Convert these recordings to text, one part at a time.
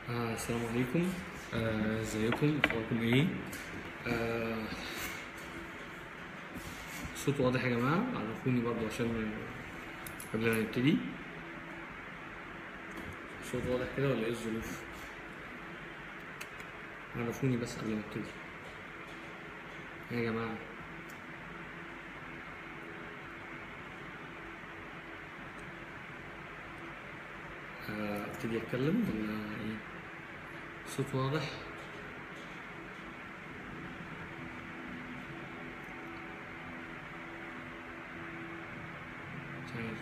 آه السلام عليكم آه، ازيكم اخباركم ايه آه صوت واضح يا جماعه عرفوني برضو عشان قبل ما نبتدي صوت واضح كده ولا ايه الظروف عرفوني بس قبل ما ابتدي يا جماعه آه، ابتدي اتكلم ولا ايه صوت واضح مش عارف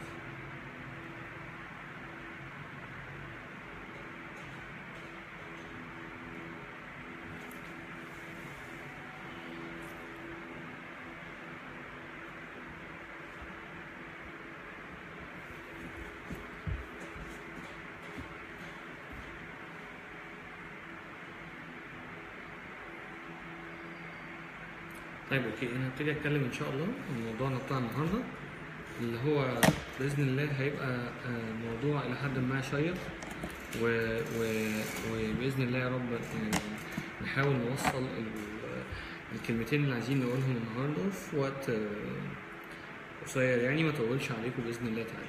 طيب اوكي انا هبتدي اتكلم ان شاء الله عن موضوعنا بتاع النهارده اللي هو باذن الله هيبقى آه، موضوع الى حد ما شيق و... و... وباذن الله يا رب يعني نحاول نوصل ال- الكلمتين اللي عايزين نقولهم النهارده في وقت آه، قصير يعني ما اطولش عليكم باذن الله تعالى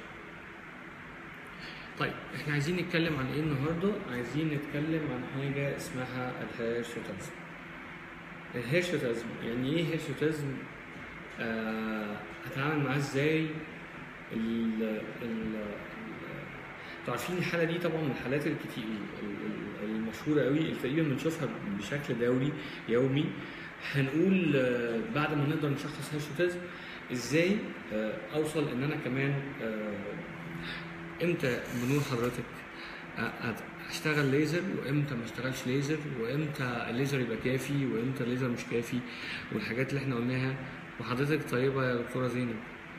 طيب احنا عايزين نتكلم عن ايه النهارده عايزين نتكلم عن حاجه اسمها الهيرشوتازم الهيرشوتازم يعني ايه هيرشوتازم آه هتعامل معاه ازاي ال ال ال- انتوا عارفين الحاله دي طبعا من الحالات الكتير ال- ال- المشهوره قوي اللي تقريبا بنشوفها بشكل دوري يومي هنقول آه، بعد ما نقدر نشخص هيرشوتازم ازاي آه، اوصل ان انا كمان آه، امتى بنقول حضرتك أ- أ- اشتغل ليزر وامتى ما اشتغلش ليزر وامتى الليزر يبقى كافي وامتى الليزر مش كافي والحاجات اللي احنا قلناها وحضرتك طيبه يا دكتوره زينب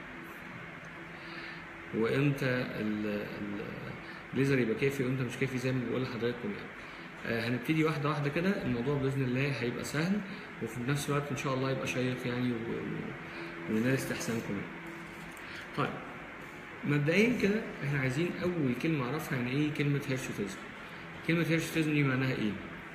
وامتى ال- ال- الليزر يبقى كافي وامتى مش كافي زي ما بقول لحضراتكم يعني آه، هنبتدي واحده واحده كده الموضوع باذن الله هيبقى سهل وفي نفس الوقت ان شاء الله يبقى شيق يعني و- و- ونال استحسانكم يعني. طيب مبدئيا كده احنا عايزين اول كلمه اعرفها يعني ايه كلمه هيرشوتيزم كلمه هيرشوتيزم دي معناها ايه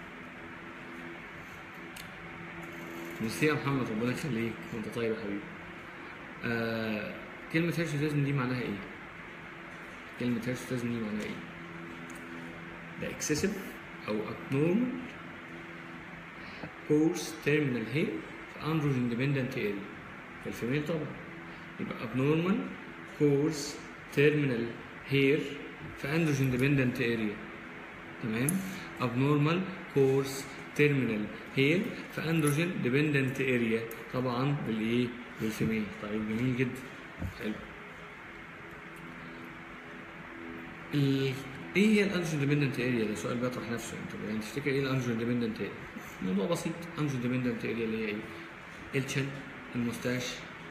ميرسي يا محمد ربنا يخليك وانت طيب يا حبيبي آه كلمه هيرشوتيزم دي معناها ايه كلمه هيرشوتيزم دي معناها ايه ده excessive او abnormal coarse terminal hair في androgen dependent area في الفيميل طبعا يبقى abnormal coarse terminal hair في androgen dependent area تمام abnormal coarse terminal hair في androgen dependent area طبعا بالايه بالفيميل طيب جميل جدا حلو ال... ايه هي الانجن ديبندنت اريا ده سؤال بيطرح نفسه انت يعني تفتكر ايه الانجن ديبندنت اريا موضوع بسيط انجن ديبندنت اريا اللي هي ايه الشن المستاش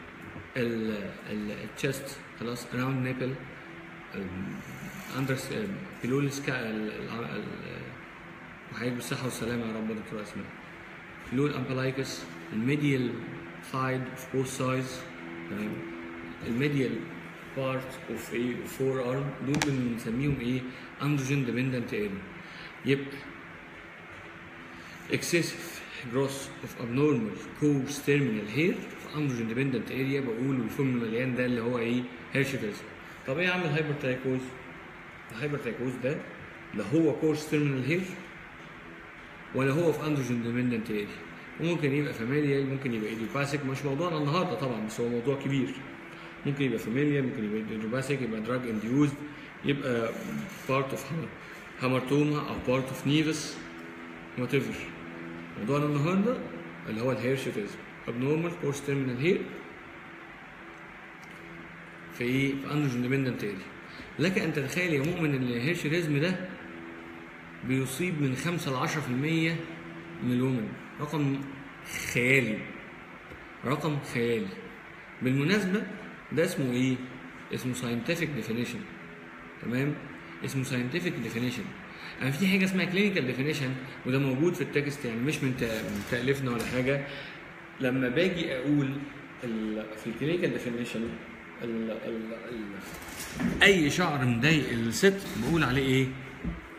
التشست خلاص اراوند نيبل اندر بلو السكا وحياك بالصحه والسلامه يا رب دكتور اسماء بلو الامبلايكس الميديال سايد اوف بوث سايدز تمام الميديال بارت اوف ايه فور ارم دول بنسميهم ايه اندروجين ديبندنت اريا يبقى excessive growth of abnormal coarse terminal hair في androgen dependent area بقول والفم المليان ده اللي هو ايه هيرشوتيزم طب ايه يا عم الهايبر ترايكوز الهايبر ترايكوز ده لا هو كورس تيرمينال هير ولا هو في اندروجين ديبندنت اريا وممكن يبقى فاميليال ممكن يبقى ايديوباثيك مش موضوعنا النهارده طبعا بس هو موضوع كبير ممكن يبقى فاميليال ممكن يبقى ايديوباثيك يبقى دراج انديوزد يبقى بارت اوف هامرتوما او بارت اوف نيفس وات ايفر موضوعنا النهارده اللي هو الهيرشوتيزم abnormal course terminal hair في ايه؟ في اندروجين ديبندنت اريا لك ان تتخيل يا مؤمن ان الهيرشوتيزم ده بيصيب من 5 ل 10% من الومن رقم خيالي رقم خيالي بالمناسبة ده اسمه ايه؟ اسمه scientific definition تمام؟ اسمه scientific definition يعني في حاجة اسمها clinical definition وده موجود في التكست يعني مش من تا- من تأليفنا ولا حاجة لما باجي اقول ال- في الكلينيكال ديفينيشن ال ال ال اي شعر مضايق الست بقول عليه ايه؟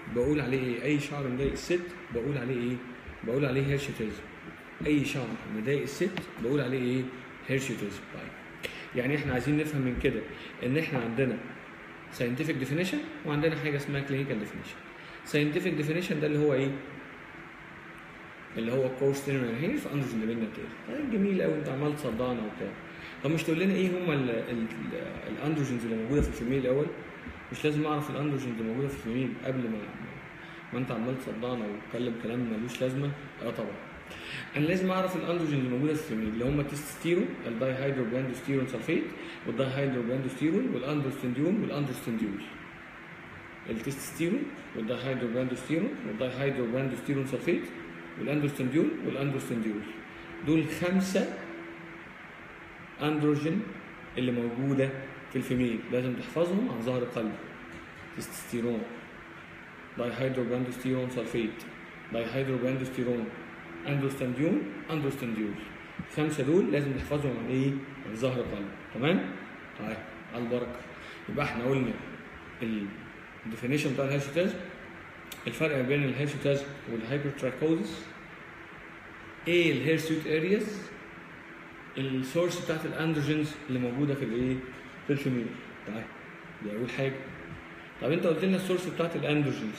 بقول عليه ايه اي شعر مضايق الست بقول عليه ايه بقول عليه هيرشوتيزم اي شعر مضايق الست بقول عليه ايه هيرشوتيزم طيب يعني احنا عايزين نفهم من كده ان احنا عندنا scientific definition وعندنا حاجه اسمها clinical definition scientific definition ده اللي هو ايه اللي هو كورس تيرمينال هير في اندروجين ديبندنت طيب جميل قوي انت عمال تصدعنا وبتاع طب مش تقول لنا ايه هم ال- ال- الاندروجينز اللي موجوده في الفيميل الاول مش لازم اعرف الاندروجينز اللي موجوده في الفيميل قبل ما ما انت عمال تصدعنا وتتكلم كلام ملوش لازمه اه طبعا انا لازم اعرف الاندروجين اللي موجوده في الفيميل اللي هم التستوستيرون الداي هيدروجلاندوستيرون سلفيت والداي هيدروجلاندوستيرون والاندروستنديون والاندروستنديول التستوستيرون والداي هيدروجلاندوستيرون والداي هيدروجلاندوستيرون سلفيت والاندروستنديول والاندروستنديول دول خمسه اندروجين اللي موجوده في الفيميل لازم تحفظهم عن ظهر قلب تستوستيرون داي هيدروجلاندوستيرون سلفيت داي هيدروجلاندوستيرون اندروستنديون اندروستنديول الخمسه دول لازم تحفظهم عن ايه؟ عن ظهر قلب تمام؟ طيب على البركه يبقى احنا قلنا الديفينيشن بتاع الهيرشوتازم الفرق بين الهيرشوتازم والهايبرتراكوزس ايه الهيرسوت ارياز السورس بتاعت الاندروجينز اللي موجوده في الايه؟ في الفيميل طيب دي اول حاجه طب انت قلت لنا السورس بتاعت الاندروجينز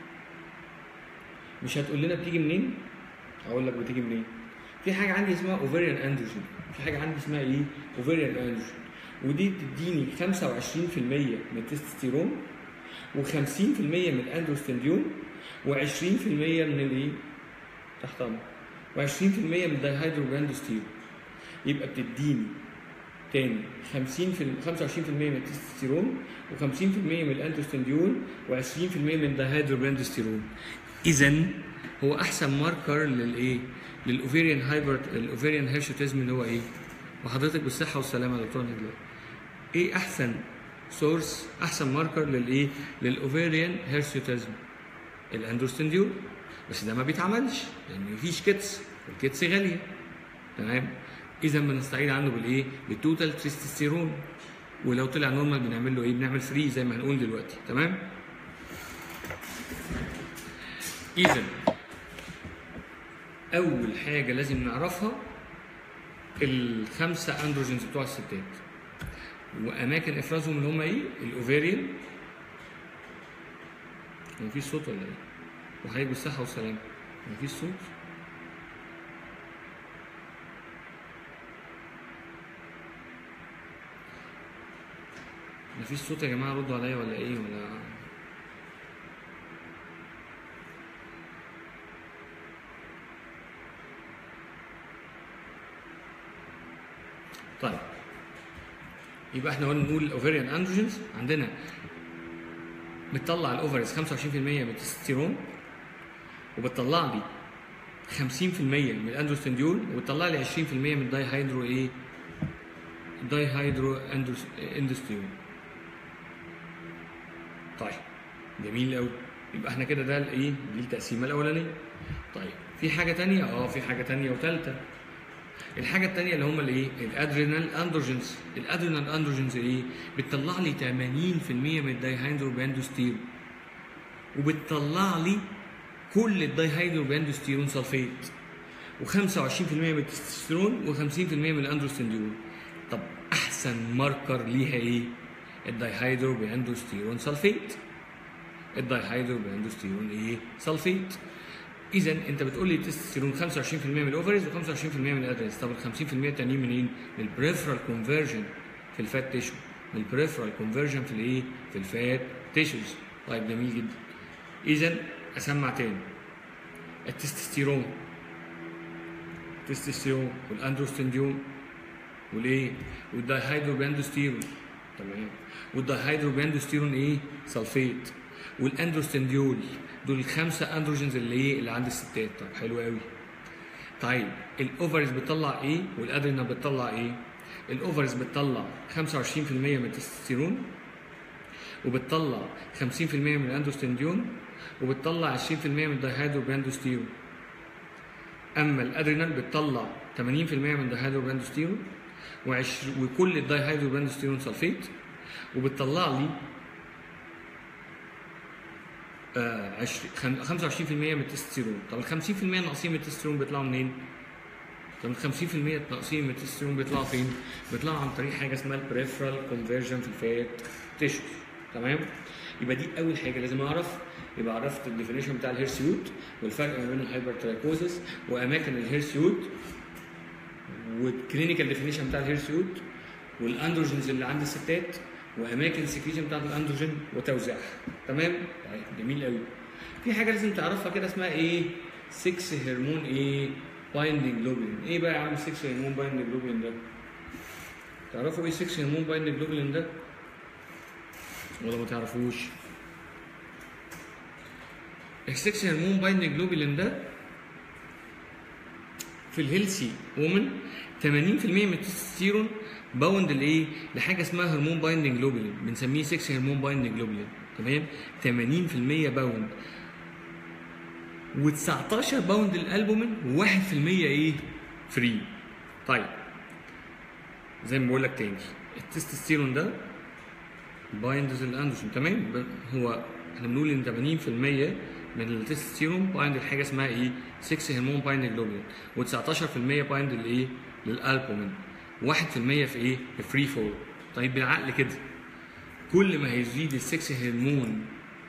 مش هتقول لنا بتيجي منين؟ اقول لك بتيجي منين؟ في حاجه عندي اسمها اوفيريان اندروجين في حاجه عندي اسمها ايه؟ اوفيريان اندروجين ودي بتديني 25% من التستوستيرون و50% من الاندروستنديون و20% من الايه؟ تحت امر و20% من الدايهيدروجلاندوستيرون يبقى بتديني تاني 50 في 25% من التستوستيرون و50% من الاندروستنديون و20% من الدايهيدروجلاندوستيرون اذا هو احسن ماركر للايه؟ للاوفيريان هايبر الاوفيريان هيرشوتيزم اللي هو ايه؟ وحضرتك بالصحه والسلامه يا دكتور نجلاء. ايه احسن سورس احسن ماركر للايه؟ للاوفيريان هيرشوتيزم. الاندروستنديول بس ده ما بيتعملش لان مفيش كتس والكتس غاليه تمام؟ اذا بنستعيد عنه بالايه؟ بالتوتال تستوستيرون ولو طلع نورمال بنعمل له ايه؟ بنعمل فري زي ما هنقول دلوقتي تمام؟ اذا اول حاجه لازم نعرفها الخمسه اندروجينز بتوع الستات واماكن افرازهم اللي هم ايه الاوفيريان مفيش صوت ولا ايه وحضرتك بالصحه والسلامه مفيش صوت مفيش صوت يا جماعه ردوا عليا ولا ايه ولا طيب يبقى احنا قلنا نقول الاوفيريان اندروجينز عندنا بتطلع الاوفرز 25% من التستيرون وبتطلع لي 50% من الاندروستنديول وبتطلع لي 20% من الداي هيدرو ايه؟ الداي هيدرو أندروس- اندوستيرون طيب جميل قوي يبقى احنا كده ده الايه؟ دي التقسيمه الاولانيه طيب في حاجه تانية اه في حاجه تانية وثالثه الحاجة التانية اللي هم الايه؟ الادرينال اندروجينز، الادرينال اندروجينز ايه؟ بتطلع لي 80% من الدايهيدروباندوستيرون وبتطلع لي كل الدايهيدروباندوستيرون سلفيت و25% من التستوستيرون و50% من الاندروستنديون طب احسن ماركر ليها ايه؟ الدايهيدروباندوستيرون سلفيت الدايهيدروباندوستيرون ايه؟ سلفيت اذا انت بتقول لي تستوستيرون 25% من الاوفرز و25% من الادرينز طب ال 50% التانيين منين؟ من البريفرال كونفرجن في الفات تيشو من البريفرال كونفرجن في الايه؟ في الفات تيشوز طيب جميل جدا اذا اسمع تاني التستوستيرون التستوستيرون والاندروستنديون والايه؟ والدايهيدروباندوستيرون تمام والدايهيدروباندوستيرون ايه؟ سلفيت والاندروستنديول دول الخمسه اندروجينز اللي ايه اللي عند الستات طب حلو قوي طيب الاوفرز بتطلع ايه والادرينال بتطلع ايه الاوفرز بتطلع 25% من التستوستيرون وبتطلع 50% من الاندروستنديون وبتطلع 20% من الدايهيدروباندوستيرون اما الادرينال بتطلع 80% من الدايهيدروباندوستيرون وعش... وكل الدايهيدروباندوستيرون سلفيت وبتطلع لي آه 20 خم- 25% من التستوستيرون طب ال 50% الناقصين من التستوستيرون بيطلعوا منين؟ طب ال 50% الناقصين من التستوستيرون بيطلعوا فين؟ بيطلعوا عن طريق حاجه اسمها البريفرال كونفرجن في الفات تيشوز تمام؟ يبقى دي اول حاجه لازم اعرف يبقى عرفت الديفينيشن بتاع الهيرسيوت والفرق ما بين الهايبر ترايكوزس واماكن الهيرسيوت والكلينيكال ديفينيشن بتاع الهيرسيوت والاندروجينز اللي عند الستات واماكن السكريشن بتاعت الاندروجين وتوزيعها تمام طيب جميل قوي في حاجه لازم تعرفها كده اسمها ايه 6 هرمون ايه بايندينج جلوبولين ايه بقى يا عم 6 هرمون بايندينج جلوبولين ده تعرفوا ايه 6 هرمون بايندينج جلوبولين ده ولا ما تعرفوش ال 6 هرمون بايندينج جلوبولين ده في الهيلثي وومن 80% من التستوستيرون باوند لايه؟ لحاجه اسمها هرمون بايندنج جلوبولين بنسميه 6 هرمون بايندنج جلوبولين تمام؟ 80% باوند و19 باوند الالبومين و1% ايه؟ فري طيب زي ما بقول لك تاني التستوستيرون ده بايندز الاندروجين تمام ب- هو احنا بنقول ان 80% من التستوستيرون بايند لحاجه اسمها ايه 6 هرمون بايند جلوبولين و19% بايند لايه للالبومين 1% في ايه في فري فول طيب بالعقل كده كل ما هيزيد ال 6 هرمون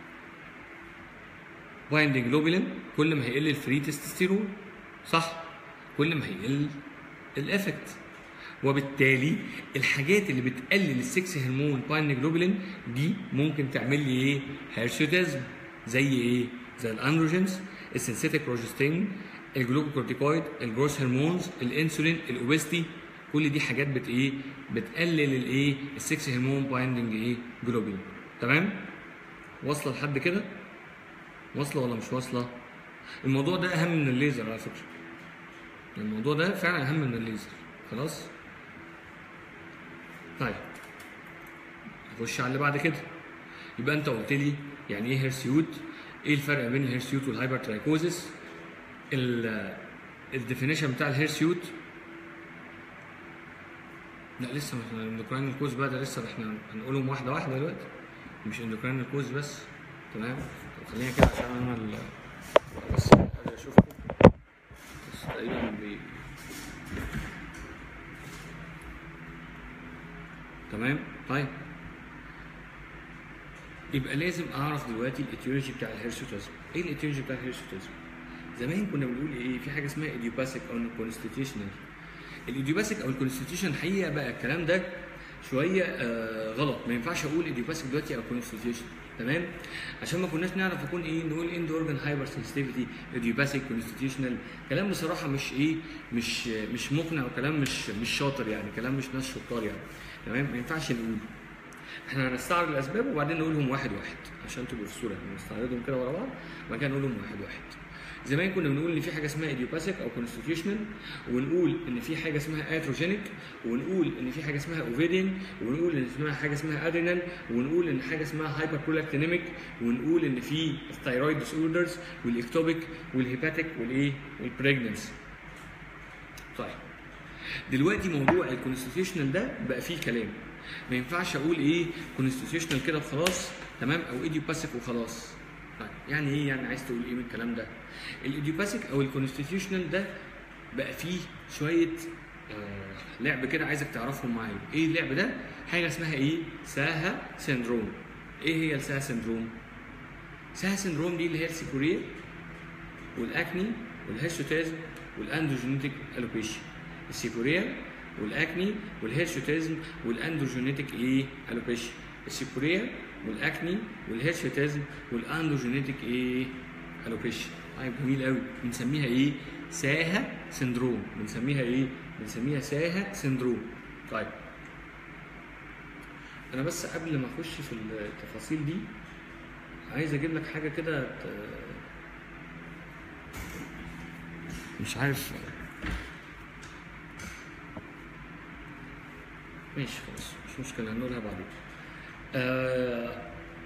بايندنج جلوبولين كل ما هيقل الفري تستوستيرون صح كل ما هيقل الافكت وبالتالي الحاجات اللي بتقلل السكس هرمون باين جلوبولين دي ممكن تعمل لي ايه هيرشوتيزم زي ايه زي الاندروجينز السنسيتيك بروجستين الجلوكوكورتيكويد الجروس هرمونز الانسولين الاوبستي كل دي حاجات بت ايه بتقلل الايه السكس هرمون بايندنج ايه جلوبولين تمام واصله لحد كده واصله ولا مش واصله الموضوع ده اهم من الليزر على فكره الموضوع ده فعلا اهم من الليزر خلاص طيب نخش على اللي بعد كده يبقى انت قلت لي يعني ايه هيرسيوت ايه الفرق بين الهيرسيوت والهايبر ترايكوزس الديفينيشن بتاع الهيرسيوت لا لسه مش الاندوكراين الكوز بقى ده لسه احنا هنقولهم واحده واحده دلوقتي مش اندوكراين الكوز بس تمام طب خلينا كده عشان انا ال- بس قادر اشوفكم بس تقريبا بي... تمام طيب يبقى لازم اعرف دلوقتي الايتيولوجي بتاع الهيرسوتازم ايه الايتيولوجي بتاع الهيرسوتازم زمان كنا بنقول ايه في حاجه اسمها ايديوباثيك او كونستيتيوشنال الايديوباثيك او الكونستيتيوشن الحقيقه بقى الكلام ده شويه آه غلط ما ينفعش اقول ايديوباثيك دلوقتي او كونستيتيوشن تمام عشان ما كناش نعرف نكون ايه نقول اند اورجان هايبر سنسيتيفيتي ايديوباثيك كونستيتيوشنال كلام بصراحه مش ايه مش مش مقنع وكلام مش مش شاطر يعني كلام مش ناس شطار يعني تمام ما ينفعش نقول احنا هنستعرض الاسباب وبعدين نقولهم واحد واحد عشان تبقوا في الصوره يعني نستعرضهم كده ورا بعض وبعد كده نقولهم واحد واحد زمان كنا بنقول ان في حاجه اسمها ايديوباثيك او كونستيتيوشنال ونقول ان في حاجه اسمها اتروجينيك ونقول ان في حاجه اسمها اوفيدين ونقول ان اسمها حاجه اسمها ادرينال ونقول ان حاجه اسمها هايبر برولاكتينيميك ونقول ان في الثايرويد ديس اوردرز والاكتوبيك والهيباتيك والايه والبريجننسي طيب دلوقتي موضوع الكونستيتيوشنال ده بقى فيه كلام ما ينفعش اقول ايه كونستيتيوشنال كده وخلاص تمام او ايديوباثيك وخلاص طيب يعني ايه يعني عايز تقول ايه من الكلام ده الايديوباثيك او الكونستيتيوشنال ده بقى فيه شويه آه لعب كده عايزك تعرفهم معايا ايه اللعب ده حاجه اسمها ايه ساها سيندروم ايه هي الساها سيندروم ساها سيندروم دي اللي هي السيكوريا والاكني والهيرشوتازم والاندروجينيتك الوبيشيا السيكوريا والاكني والهيرشوتازم والاندروجينيتك ايه الوبيشيا السيكوريا والاكني والهيرشوتازم والاندروجينيتك ايه الوبيشيا طيب جميل قوي بنسميها ايه ساها سندروم بنسميها ايه بنسميها ساها سندروم طيب انا بس قبل ما اخش في التفاصيل دي عايز اجيب لك حاجه كده ت... مش عارف ماشي خلاص مش مشكلة هنقولها بعدين. آه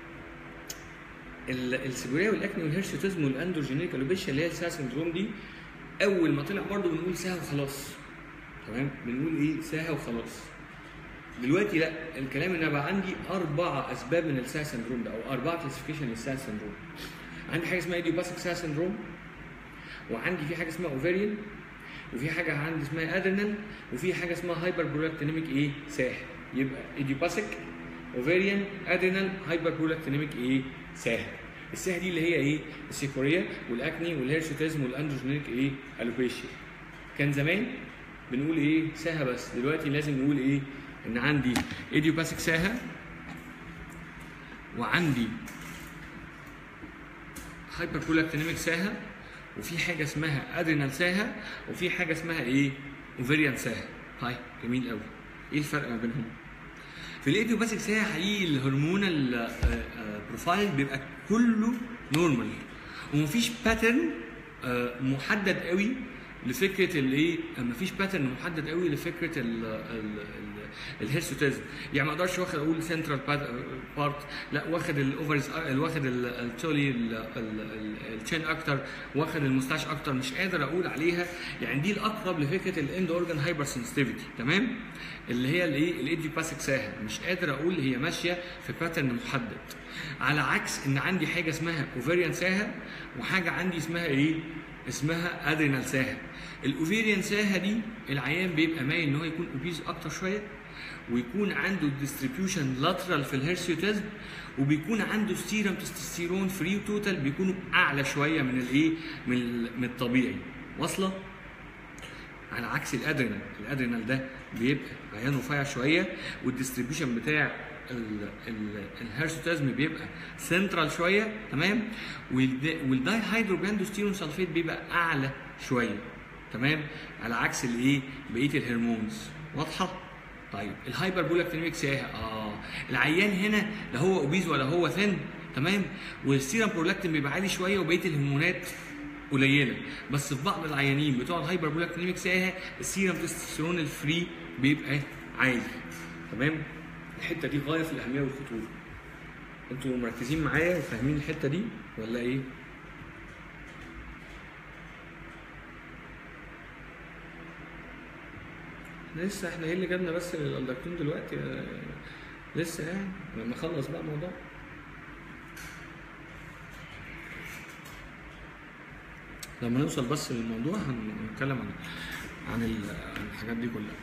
السيبوريا والاكني والهيرشوتيزم والاندروجينيك الوبيشيا اللي هي الساها سندروم دي اول ما طلع برضه بنقول ساها وخلاص تمام بنقول ايه ساها وخلاص دلوقتي لا الكلام ان بقى عندي اربع اسباب من الساها سندروم ده او اربع كلاسيفيكيشن للساها سندروم عندي حاجه اسمها ايديوباثيك ساها سندروم وعندي في حاجه اسمها اوفيريان وفي حاجه عندي اسمها ادرينال وفي حاجه اسمها هايبر برولاكتينيميك ايه ساه يبقى ايديوباثيك اوفيريان ادرينال هايبر برولاكتينيميك ايه ساه الساه دي اللي هي ايه السيكوريا والاكني والهيرشوتيزم والاندروجينيك ايه الوبيشيا كان زمان بنقول ايه ساها بس دلوقتي لازم نقول ايه ان عندي ايديوباثيك ساها وعندي هايبر برولاكتينيميك ساها وفي حاجه اسمها ادرينال ساها وفي حاجه اسمها ايه اوفيريان ساها طيب جميل قوي ايه الفرق ما بينهم في الايديوباثيك ساها حقيقي الهرمونال بروفايل بيبقى كله نورمال ومفيش باترن محدد قوي لفكره الايه مفيش باترن محدد قوي لفكره ال ال الهيرسوتيزم يعني ما اقدرش واخد اقول سنترال بارت لا واخد الاوفرز واخد التولي التشين اكتر واخد المستاش اكتر مش قادر اقول عليها يعني دي الاقرب لفكره الاند اورجان هايبر سنسيتيفيتي تمام اللي هي الايه الايديوباثيك ساها مش قادر اقول هي ماشيه في باترن محدد على عكس ان عندي حاجه اسمها اوفيريان ساها وحاجه عندي اسمها ايه اسمها ادرينال ساها الاوفيريان ساها دي العيان بيبقى مايل ان هو يكون اوبيز اكتر شويه ويكون عنده ديستريبيوشن لاترال في الهيرسيوتيزم وبيكون عنده سيرم تستوستيرون فري وتوتال بيكونوا اعلى شويه من الايه من من الطبيعي واصله على عكس الادرينال الادرينال ده بيبقى عيان رفيع شويه والديستريبيوشن بتاع الهيرسوتازم بيبقى سنترال شويه تمام والداي هيدروجاندوستيرون سلفيت بيبقى اعلى شويه تمام على عكس الايه بقيه الهرمونز واضحه طيب الهايبر بولاكتينيميك ساها اه العيان هنا لا هو اوبيز ولا هو ثن تمام والسيرم برولاكتين بيبقى عالي شويه وبقيه الهرمونات قليله بس في بعض العيانين بتوع الهايبر بولاكتينيميك ساها السيرم تستوستيرون الفري بيبقى عالي تمام الحته دي غايه في الاهميه والخطوره انتوا مركزين معايا وفاهمين الحته دي ولا ايه لسه احنا ايه اللي جابنا بس للالدكتون دلوقتي آه، لسه يعني لما اخلص بقى الموضوع لما نوصل بس للموضوع هنتكلم عن عن ال- عن الحاجات دي كلها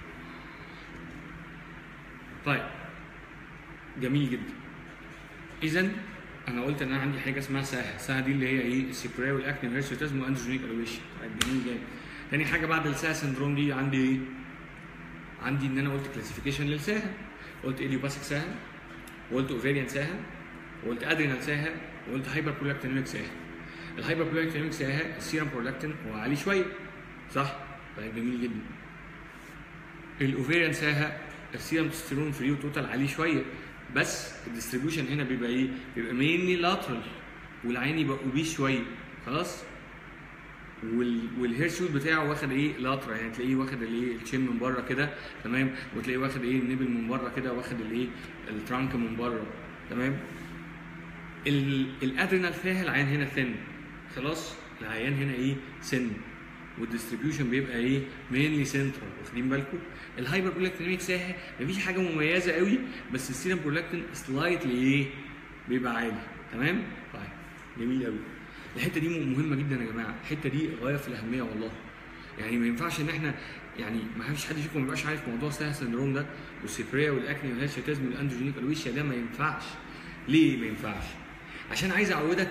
طيب جميل جدا اذا انا قلت ان انا عندي حاجه اسمها ساها ساها دي اللي هي ايه السيبريا والاكني والهيرشوتازم واندروجينيك الويشن طيب جميل جدا تاني حاجه بعد الساها سندروم دي عندي ايه عندي ان انا قلت كلاسيفيكيشن للساها قلت ايديوباثيك ساها وقلت اوفيريان ساها وقلت ادرينال ساها وقلت هايبر برولاكتينيميك ساها الهايبر برولاكتينيميك ساها السيرم برولاكتين هو عالي شويه صح طيب جميل جدا الاوفيريان ساها السيرم تستيرون فري وتوتال عالي شويه بس الديستريبيوشن هنا بيبقى ايه؟ بيبقى مينلي لاترال والعين يبقى اوبيس شويه خلاص؟ وال والهيرشوت بتاعه واخد ايه لاترا يعني تلاقيه واخد الايه الشين من بره كده تمام وتلاقيه واخد ايه النبل من بره كده واخد الايه الترانك من بره تمام ال- الادرينال فيها العيان هنا ثن خلاص العيان هنا ايه سن والديستريبيوشن بيبقى ايه مينلي سنترال واخدين بالكم الهايبر برولاكتينيميك ساحه مفيش حاجه مميزه قوي بس السيرم برولاكتين سلايتلي ايه بيبقى عالي تمام طيب جميل قوي الحته دي مهمه جدا يا جماعه الحته دي غايه في الاهميه والله يعني ما ينفعش ان احنا يعني ما فيش حد فيكم ما يبقاش عارف موضوع ساها سندروم ده والسيبريا والاكني والهيرشاتيزم والاندروجينيك الويشيا ده ما ينفعش ليه ما ينفعش عشان عايز اعودك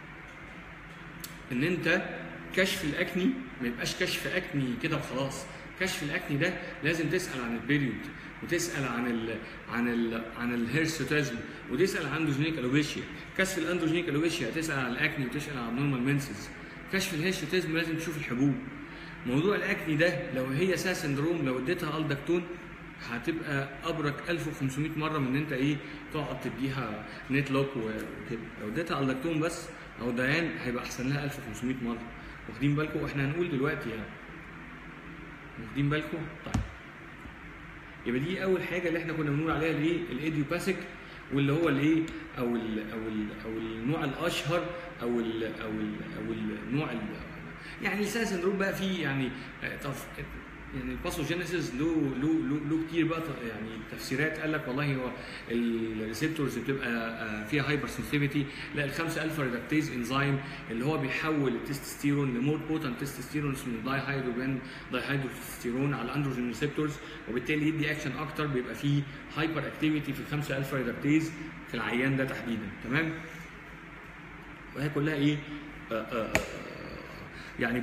ان انت كشف الاكني ما يبقاش كشف اكني كده وخلاص كشف الاكني ده لازم تسال عن البيريود وتسال عن ال عن ال عن الهيرسوتازم وتسال عن اندروجينيك الوبيشيا كشف الاندروجينيك الوبيشيا تسال عن الاكني وتسال عن النورمال منسز كشف الهيرسوتازم لازم تشوف الحبوب موضوع الاكني ده لو هي سا سندروم لو اديتها الدكتون هتبقى ابرك 1500 مره من ان انت ايه تقعد تديها نت لوك وكده لو اديتها الدكتون بس او ديان هيبقى احسن لها 1500 مره واخدين بالكم احنا هنقول دلوقتي يعني واخدين بالكم طيب يبقى دي اول حاجه اللي احنا كنا بنقول عليها الايه الايديوباثيك واللي هو الايه او ال او ال او النوع الاشهر او ال او ال او النوع ال يعني الساس سندروم بقى فيه يعني آه، طف يعني الباثوجينيسيس له له له له كتير بقى ت- يعني تفسيرات قال لك والله هو الريسبتورز بتبقى آه، فيها هايبر سنسيتيفيتي لا الخمسه الفا ريدكتيز انزيم اللي هو بيحول التستوستيرون لمور بوتنت تستوستيرون اسمه داي هيدروجين داي هيدروتستيرون على الاندروجين ريسبتورز وبالتالي يدي اكشن اكتر بيبقى فيه هايبر اكتيفيتي في الخمسه الفا ريدكتيز في العيان ده تحديدا تمام وهي كلها ايه آه آه آه يعني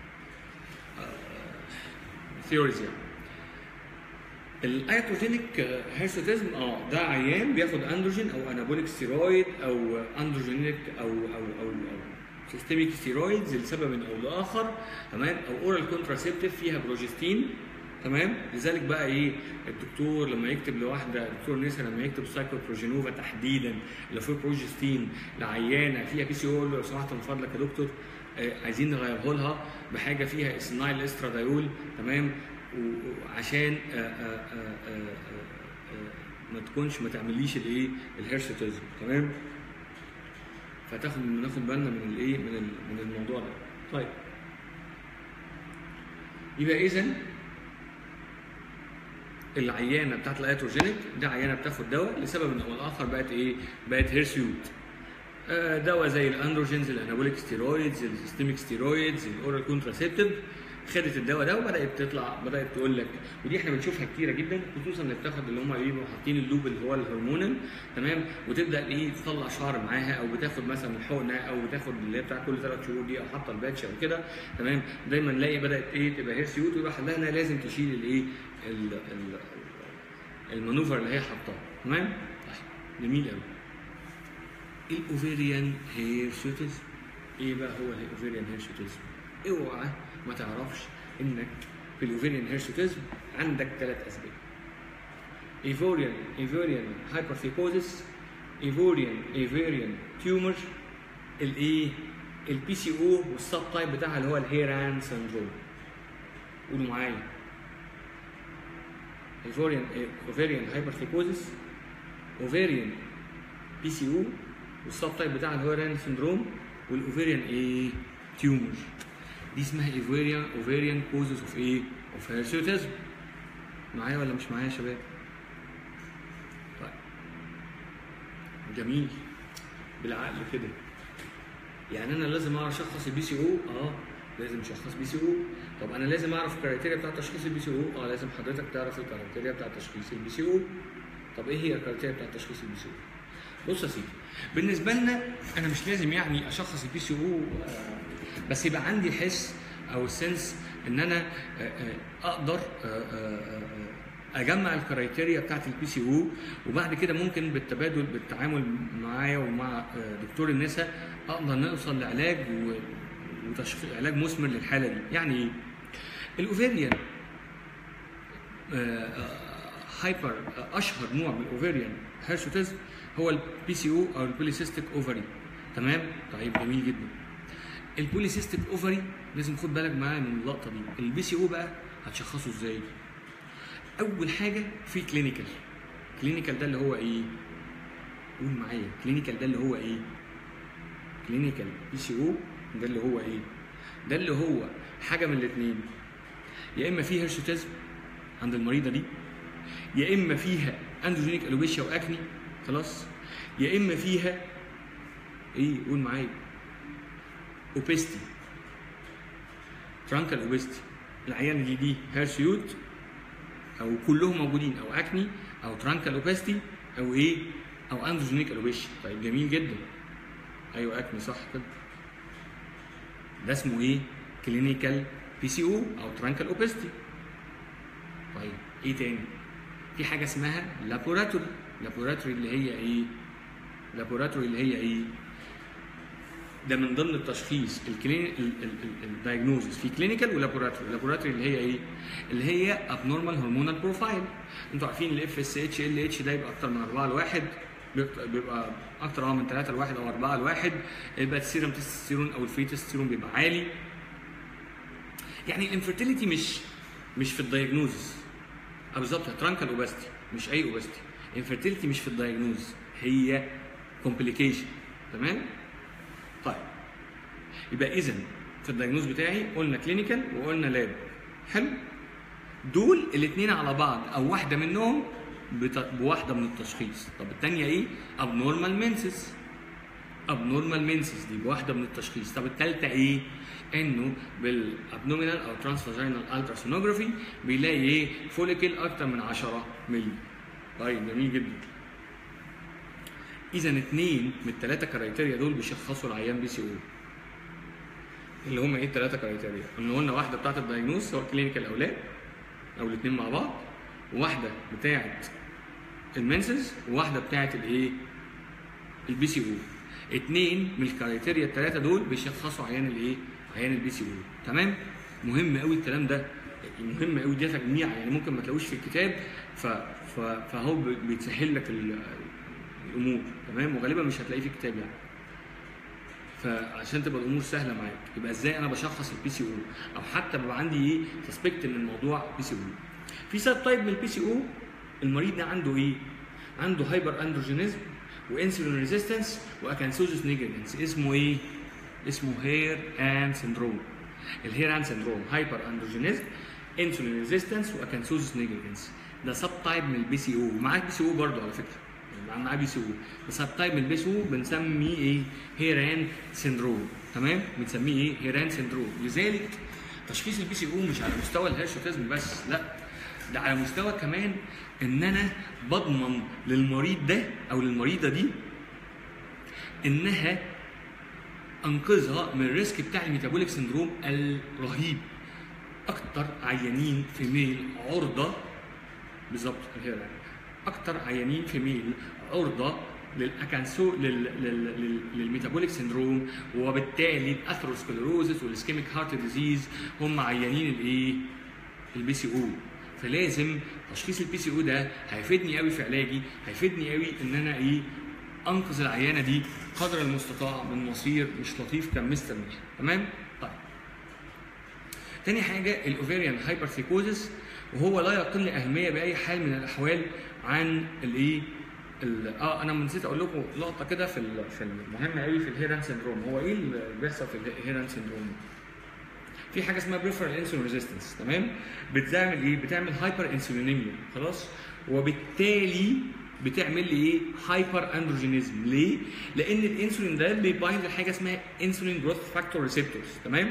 ثيوريز يعني الايتروجينيك هيرسوتيزم اه ده عيان بياخد اندروجين او انابوليك ستيرويد او اندروجينيك او او او, أو سيستميك ستيرويدز لسبب او لاخر تمام او اورال كونتراسيبتيف فيها بروجستين تمام لذلك بقى ايه الدكتور لما يكتب لواحده دكتور نسا لما يكتب سايكلوبروجينوفا تحديدا لو في بروجستين لعيانه فيها بي سي او لو سمحت من فضلك يا دكتور آه، عايزين نغيره لها بحاجه فيها اسنايل استرادايول تمام و- وعشان آه، آه، آه، آه، آه، ما تكونش ما تعمليش الايه الهيرسوتيزم تمام فتاخد ناخد بالنا من الايه من ال- من الموضوع ده طيب يبقى اذا العيانه بتاعت الايتروجينيك ده عيانه بتاخد دواء لسبب او الاخر بقت ايه؟ بقت هيرسيوت آه، دواء زي الاندروجينز الانابوليك ستيرويدز السيستميك ستيرويدز الاورال كونتراسيبتيف خدت الدواء ده وبدات تطلع بدات تقول لك ودي احنا بنشوفها كتيره جدا خصوصا اللي بتاخد اللي هم بيبقوا حاطين اللوب اللي هو الهرمونال تمام وتبدا ايه تطلع شعر معاها او بتاخد مثلا حقنه او بتاخد اللي هي بتاع كل ثلاث شهور دي او حاطه الباتش او كده تمام دايما نلاقي بدات ايه تبقى هيرسيوت ويبقى حلها انها لازم تشيل الايه ال- ال- المانوفر اللي هي حاطاه تمام طيب جميل قوي الاوفيريان هيرشوتيزم ايه بقى هو الاوفيريان هيرشوتيزم اوعى ما تعرفش انك في الاوفيريان هيرشوتيزم عندك ثلاث اسباب ايفوريان ايفوريان هايبرثيكوزيس ايفوريان ايفوريان تيومر الايه البي سي او والسب تايب بتاعها اللي هو الهيران سندروم قولوا معايا ايفوريان اوفيريان هايبرثيكوزيس اوفيريان بي سي او والسب تايب بتاعها اللي هو ران سندروم والاوفيريان ايه تيومر دي اسمها اوفيريان اوفيريان كوزز اوف ايه اوف هيرسيوتيزم معايا ولا مش معايا يا شباب طيب جميل بالعقل كده يعني انا لازم اعرف اشخص البي سي او اه لازم اشخص بي سي او طب انا لازم اعرف الكرايتيريا بتاعت تشخيص البي سي او اه لازم حضرتك تعرف الكرايتيريا بتاعت تشخيص البي سي او طب ايه هي الكرايتيريا بتاعت تشخيص البي سي او بص يا سيدي بالنسبه لنا انا مش لازم يعني اشخص البي سي او بس يبقى عندي حس او سنس ان انا آه، آه، اقدر آه، آه، آه، اجمع الكرايتيريا بتاعت البي سي او وبعد كده ممكن بالتبادل بالتعامل معايا ومع آه، دكتور النساء اقدر نوصل لعلاج و- وتشخيص علاج مثمر للحاله دي يعني ايه الاوفيريان هايبر اشهر نوع من الاوفيريان هيرشوتيزم هو البي سي او او البوليسيستيك اوفري تمام طيب جميل جدا البوليسيستيك اوفري لازم خد بالك معايا من اللقطه دي البي سي او بقى هتشخصه ازاي اول حاجه في كلينيكال كلينيكال ده اللي هو ايه قول معايا كلينيكال ده اللي هو ايه كلينيكال بي سي او ده اللي هو ايه ده اللي هو حاجه من الاثنين يا اما فيه هيرشوتيزم عند المريضه دي يا اما فيها اندروجينيك الوبيشيا واكني خلاص يا اما فيها ايه قول معايا اوبستي ترانكال اوبستي العيان دي دي هيرسيوت او كلهم موجودين او اكني او ترانكال اوبستي او ايه او اندروجينيك الوبيشيا طيب جميل جدا ايوه اكني صح كده ده اسمه ايه كلينيكال بي سي او او ترانكال اوبستي طيب ايه تاني في حاجه اسمها لابوراتوري لابوراتوري اللي هي ايه لابوراتوري اللي هي ايه ده من ضمن التشخيص الكلين الدايجنوزس في كلينيكال ولابوراتوري لابوراتوري اللي هي ايه اللي هي ابنورمال هرمونال بروفايل انتوا عارفين الاف اس اتش ال اتش ده يبقى اكتر من 4 لواحد بيبقى- بيبقى اكتر اه من 3 لواحد او 4 لواحد يبقى السيرم تستوستيرون او الفري تستوستيرون بيبقى عالي يعني الانفرتيليتي مش مش في الدايجنوزس اه بالظبط ترانكال اوباستي مش اي اوباستي انفرتيليتي مش في الدايجنوز هي كومبليكيشن تمام طيب يبقى اذا في الدايجنوز بتاعي قلنا كلينيكال وقلنا لاب حلو دول الاثنين على بعض او واحده منهم بت- بواحده من التشخيص طب الثانيه ايه abnormal menses abnormal menses دي بواحده من التشخيص طب الثالثه ايه انه بالابنومينال او ترانسفاجينال التراسونوجرافي بيلاقي ايه فوليكل اكتر من 10 مللي طيب جميل جدا اذا اثنين من الثلاثه كرايتيريا دول بيشخصوا العيان بي سي او اللي هم ايه الثلاثه كرايتيريا اللي قلنا واحده بتاعت الدايجنوز سواء كلينيكال او لا او الاثنين مع بعض وواحده بتاعت المنسز وواحده بتاعت الايه البي سي او اثنين من الكرايتيريا الثلاثه دول بيشخصوا عيان الايه عيان البي سي او تمام مهم قوي الكلام ده مهم قوي دي تجميع يعني ممكن ما تلاقوش في الكتاب ف... ف... فهو ب- بيتسهل لك ال... الامور تمام وغالبا مش هتلاقيه في الكتاب يعني فعشان تبقى الامور سهله معاك يبقى ازاي انا بشخص البي سي او او حتى بيبقى عندي ايه سسبكت ان الموضوع بي سي او في سب تايب من البي سي او المريض ده عنده ايه عنده هايبر اندروجينيزم وانسولين ريزيستنس واكانسوزس نيجرينس اسمه ايه اسمه هير ان سندروم الهير ان سندروم هايبر اندروجينيزم انسولين ريزيستنس واكانسوزس نيجرينس ده سب تايب من البي سي او ومعاه بي سي او برضه على فكره يعني معاه بي سي او بس سب تايب من البي سي او بنسميه ايه هيران سندروم تمام بنسميه ايه هيران سندروم لذلك تشخيص البي سي او مش على مستوى الهيرشوتيزم بس لا ده على مستوى كمان ان انا بضمن للمريض ده او للمريضه دي انها انقذها من الريسك بتاع الميتابوليك سندروم الرهيب اكتر عيانين في ميل عرضه بالظبط هي اكتر عيانين في ميل عرضه للاكانسو لل... لل... لل... للميتابوليك سندروم وبالتالي الاثروسكلروزس والاسكيميك هارت ديزيز هم عيانين الايه؟ البي سي او فلازم تشخيص البي سي او ده هيفيدني قوي في علاجي هيفيدني قوي ان انا ايه انقذ العيانه دي قدر المستطاع من مصير مش لطيف كان مستنيه تمام طيب تاني حاجه الاوفيريان هايبرثيكوزس وهو لا يقل اهميه باي حال من الاحوال عن الايه ال- اه انا نسيت اقول لكم لقطه كده في ال- في المهم قوي في الهيران سندروم هو ايه اللي بيحصل في الهيران سندروم في حاجه اسمها بريفرال انسولين ريزيستنس تمام بتعمل ايه بتعمل هايبر انسولينيميا خلاص وبالتالي بتعمل لي ايه هايبر اندروجينيزم ليه لان الانسولين ده بيبايند لحاجه اسمها انسولين جروث فاكتور ريسبتورز تمام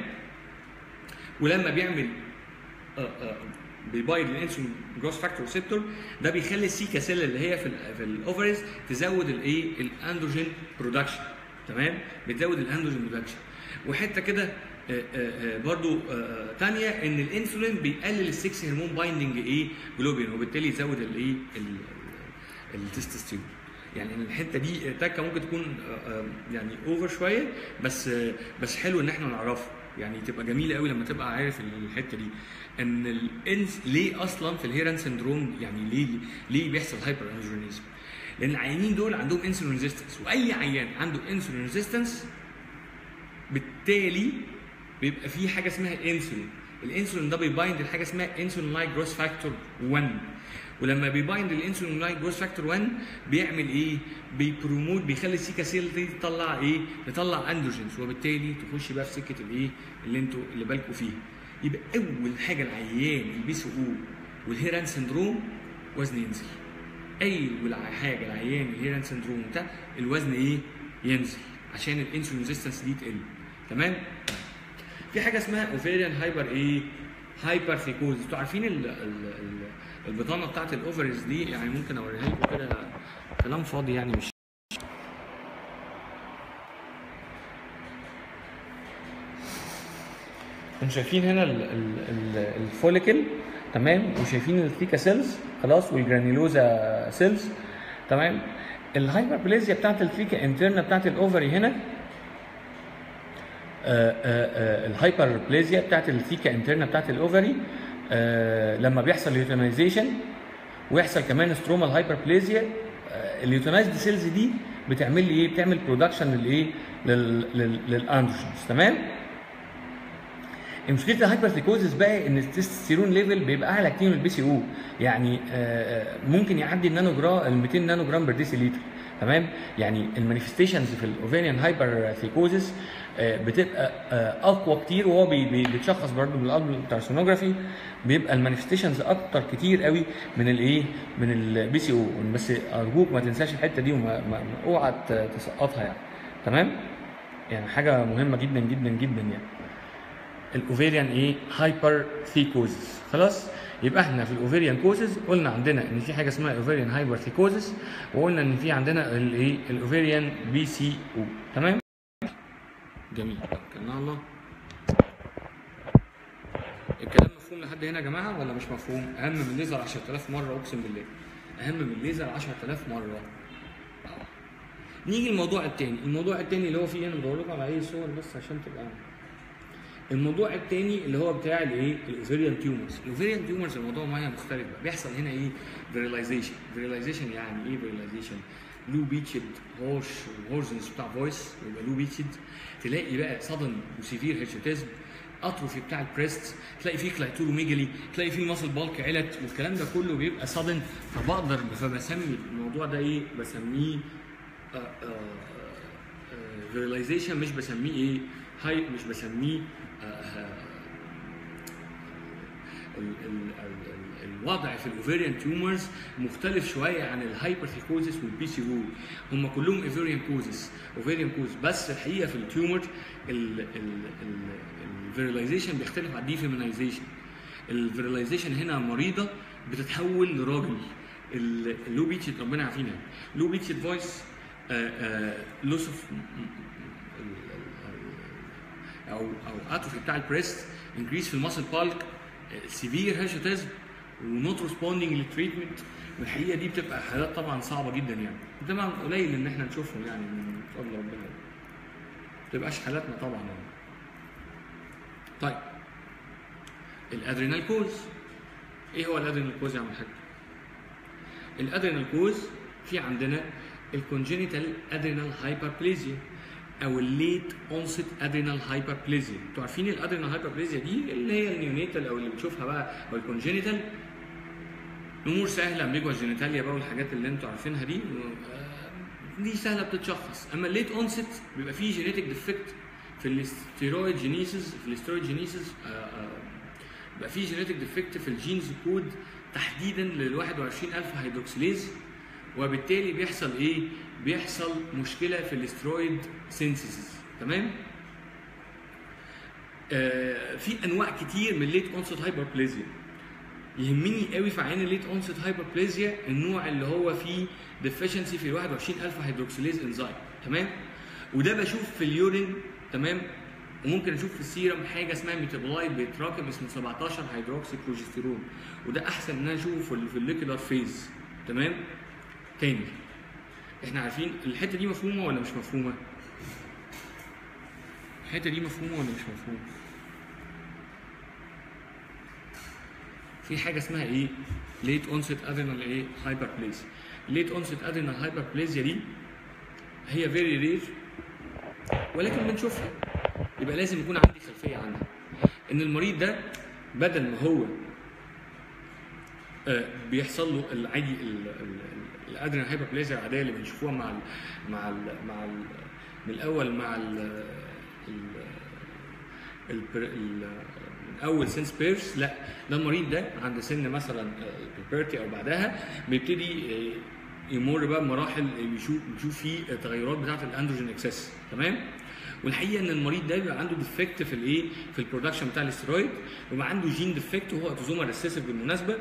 ولما بيعمل آه، آه، بيبايد الانسولين جروث فاكتور ريسبتور ده بيخلي السيكا سيل اللي هي في ال في الاوفرز تزود الايه الاندروجين برودكشن تمام بتزود الاندروجين برودكشن وحته كده آه، آه، آه، برضو آه، آه، تانية ان الانسولين بيقلل السكس هرمون بايندنج ايه جلوبين وبالتالي يزود الايه ال- ال- التستوستيرون يعني الحته دي تكه ممكن تكون آه، آه، يعني اوفر شويه بس آه، بس حلو ان احنا نعرفها يعني تبقى جميله قوي لما تبقى عارف الحته دي ان الانس ليه اصلا في الهيران سندروم يعني ليه ليه بيحصل هايبر اندروجينيزم لان العيانين دول عندهم انسولين ريزيستنس واي عيان عنده انسولين ريزيستنس بالتالي بيبقى في حاجه اسمها انسولين الانسولين ده بيبايند لحاجه اسمها انسولين لايك جروث فاكتور 1 ولما بيبايند الانسولين لايك جروث فاكتور 1 بيعمل ايه بيبروموت بيخلي السيكا سيل دي تطلع ايه تطلع اندروجينز وبالتالي تخش بقى في سكه الايه اللي انتوا اللي بالكم فيها يبقى اول حاجه العيان البي سي او والهيران سندروم وزن ينزل اول حاجه العيان الهيران سندروم ده الوزن ايه ينزل عشان الانسولين ريزيستنس دي تقل تمام في حاجه اسمها اوفيريان هايبر ايه هايبر ثيكوز انتوا عارفين ال ال ال البطانه بتاعت الاوفرز دي يعني ممكن اوريها لكم كده كلام فاضي يعني مش انتوا شايفين هنا ال- ال- ال- الفوليكل تمام وشايفين الثيكا سيلز خلاص والجرانيلوزا سيلز تمام الهايبربليزيا بتاعت الثيكا انترنا بتاعت الاوفري هنا الهايبربليزيا بتاعت الثيكا انترنا بتاعت الاوفري آه، لما بيحصل يوتنايزيشن ويحصل كمان سترومال هايبربليزيا اليوتنايزد سيلز دي بتعمل لي ايه؟ بتعمل برودكشن للايه؟ لل- لل- للاندروجينز تمام؟ مشكله الهايبرثيكوزس بقى ان التستوستيرون ليفل بيبقى اعلى كتير من البي سي او يعني آه، آه، ممكن يعدي النانو جرام ال 200 نانو جرام بر ديسي لتر تمام يعني المانيفستيشنز في الاوفيريان هايبرثيكوزس آه، بتبقى آه، اقوى كتير وهو بي- بي- بيتشخص برضه من بتاع السونوجرافي بيبقى المانيفستيشنز اكتر كتير قوي من الايه من البي سي او بس ارجوك ما تنساش الحته دي وما ما- ما- اوعى ت- تسقطها يعني تمام يعني حاجه مهمه جدا جدا جدا يعني الاوفيريان ايه هايبر ثيكوزس خلاص يبقى احنا في الاوفيريان كوزز قلنا عندنا ان في حاجه اسمها اوفيريان هايبر ثيكوزس وقلنا ان في عندنا الايه الاوفيريان بي سي او تمام جميل توكلنا على الله الكلام مفهوم لحد هنا يا جماعه ولا مش مفهوم اهم من الليزر 10000 مره اقسم بالله اهم من الليزر 10000 مره نيجي الموضوع التاني الموضوع التاني اللي هو فيه انا بدور لكم على اي صور بس عشان تبقى الموضوع التاني اللي هو بتاع الايه الاوفيريان تيومرز الاوفيريان تيومرز الموضوع معايا مختلف بقى بيحصل هنا ايه فيريلايزيشن فيريلايزيشن يعني ايه فيريلايزيشن لو بيتشد هورش هورزنز بتاع فويس يبقى لو بيتشد تلاقي بقى صدن وسيفير هيرشوتيزم اتروفي بتاع البريست تلاقي فيه كلايتوروميجالي تلاقي فيه ماسل بالك علت والكلام ده كله بيبقى صدن فبقدر فبسمي الموضوع ده ايه بسميه فيريلايزيشن مش بسميه ايه هاي مش بسميه آه، آه، ال- ال- ال- ال- الوضع في الاوفيريان تيومرز مختلف شويه عن الهايبرثيكوزس والبي سي او هم كلهم اوفيريان كوزس اوفيريان كوز بس الحقيقه في التيومر الفيريلايزيشن بيختلف عن الديفيمينايزيشن الفيريلايزيشن هنا مريضه بتتحول لراجل ال- اللو بيتشد ربنا يعافينا لو بيتشد فويس لوس اوف او او اتروفي بتاع البريست انكريس في الماسل بالك سيفير هيرشوتيزم ونوت ريسبوندينج للتريتمنت والحقيقه دي بتبقى حالات طبعا صعبه جدا يعني طبعا قليل ان احنا نشوفهم يعني من فضل ربنا ما تبقاش حالاتنا طبعا يعني طيب الادرينال كوز ايه هو الادرينال كوز يا عم الحاج الادرينال كوز في عندنا الكونجينيتال ادرينال هايبربليزيا او الليت اونست ادرينال هايبربليزيا انتوا عارفين الادرينال هايبربليزيا دي اللي هي النيونيتال او اللي بنشوفها بقى او الكونجينيتال امور سهله امبيجوا جينيتاليا بقى والحاجات اللي انتوا عارفينها دي آه، دي سهله بتتشخص اما الليت اونست بيبقى فيه جينيتك ديفكت في الاستيرويد جينيسيس في الاستيرويد جينيسيس بيبقى فيه جينيتك ديفكت في الجينز كود تحديدا لل 21000 هيدروكسيليز وبالتالي بيحصل ايه؟ بيحصل مشكله في الاسترويد سينثيسيس تمام؟ آه في انواع كتير من الليت اونست هايبربليزيا يهمني قوي في عين الليت اونست هايبربليزيا النوع اللي هو فيه ديفيشنسي في 21000 هيدروكسيليز انزيم تمام؟ وده بشوف في اليورين تمام؟ وممكن اشوف في السيرم حاجه اسمها ميتابولايت بيتراكم اسمه 17 هيدروكسي بروجستيرون وده احسن ان انا اشوفه في ال- في الليكولار فيز تمام؟ تاني احنا عارفين الحته دي مفهومه ولا مش مفهومه؟ الحته دي مفهومه ولا مش مفهومه؟ في حاجه اسمها ايه؟ ليت اونست ادرينال ايه؟ هايبربليزيا. ليت اونست ادرينال هايبربليزيا دي هي فيري رير ولكن بنشوفها يبقى لازم يكون عندي خلفيه عنها. ان المريض ده بدل ما هو آه، بيحصل له العادي ال- ال- الادرينال هايبربليزيا العاديه اللي بنشوفوها مع ال مع ال مع ال من الاول مع ال ال ال ال من اول سنس بيرس لا ده المريض ده عند سن مثلا البيرتي او بعدها بيبتدي آه، يمر بقى بمراحل بيشوف بيشوف فيه تغيرات بتاعه الاندروجين اكسس تمام والحقيقه ان المريض ده بيبقى عنده ديفكت في الايه في البرودكشن بتاع الاسترويد وبيبقى عنده جين ديفكت وهو اوتوزوما ريسيسيف بالمناسبه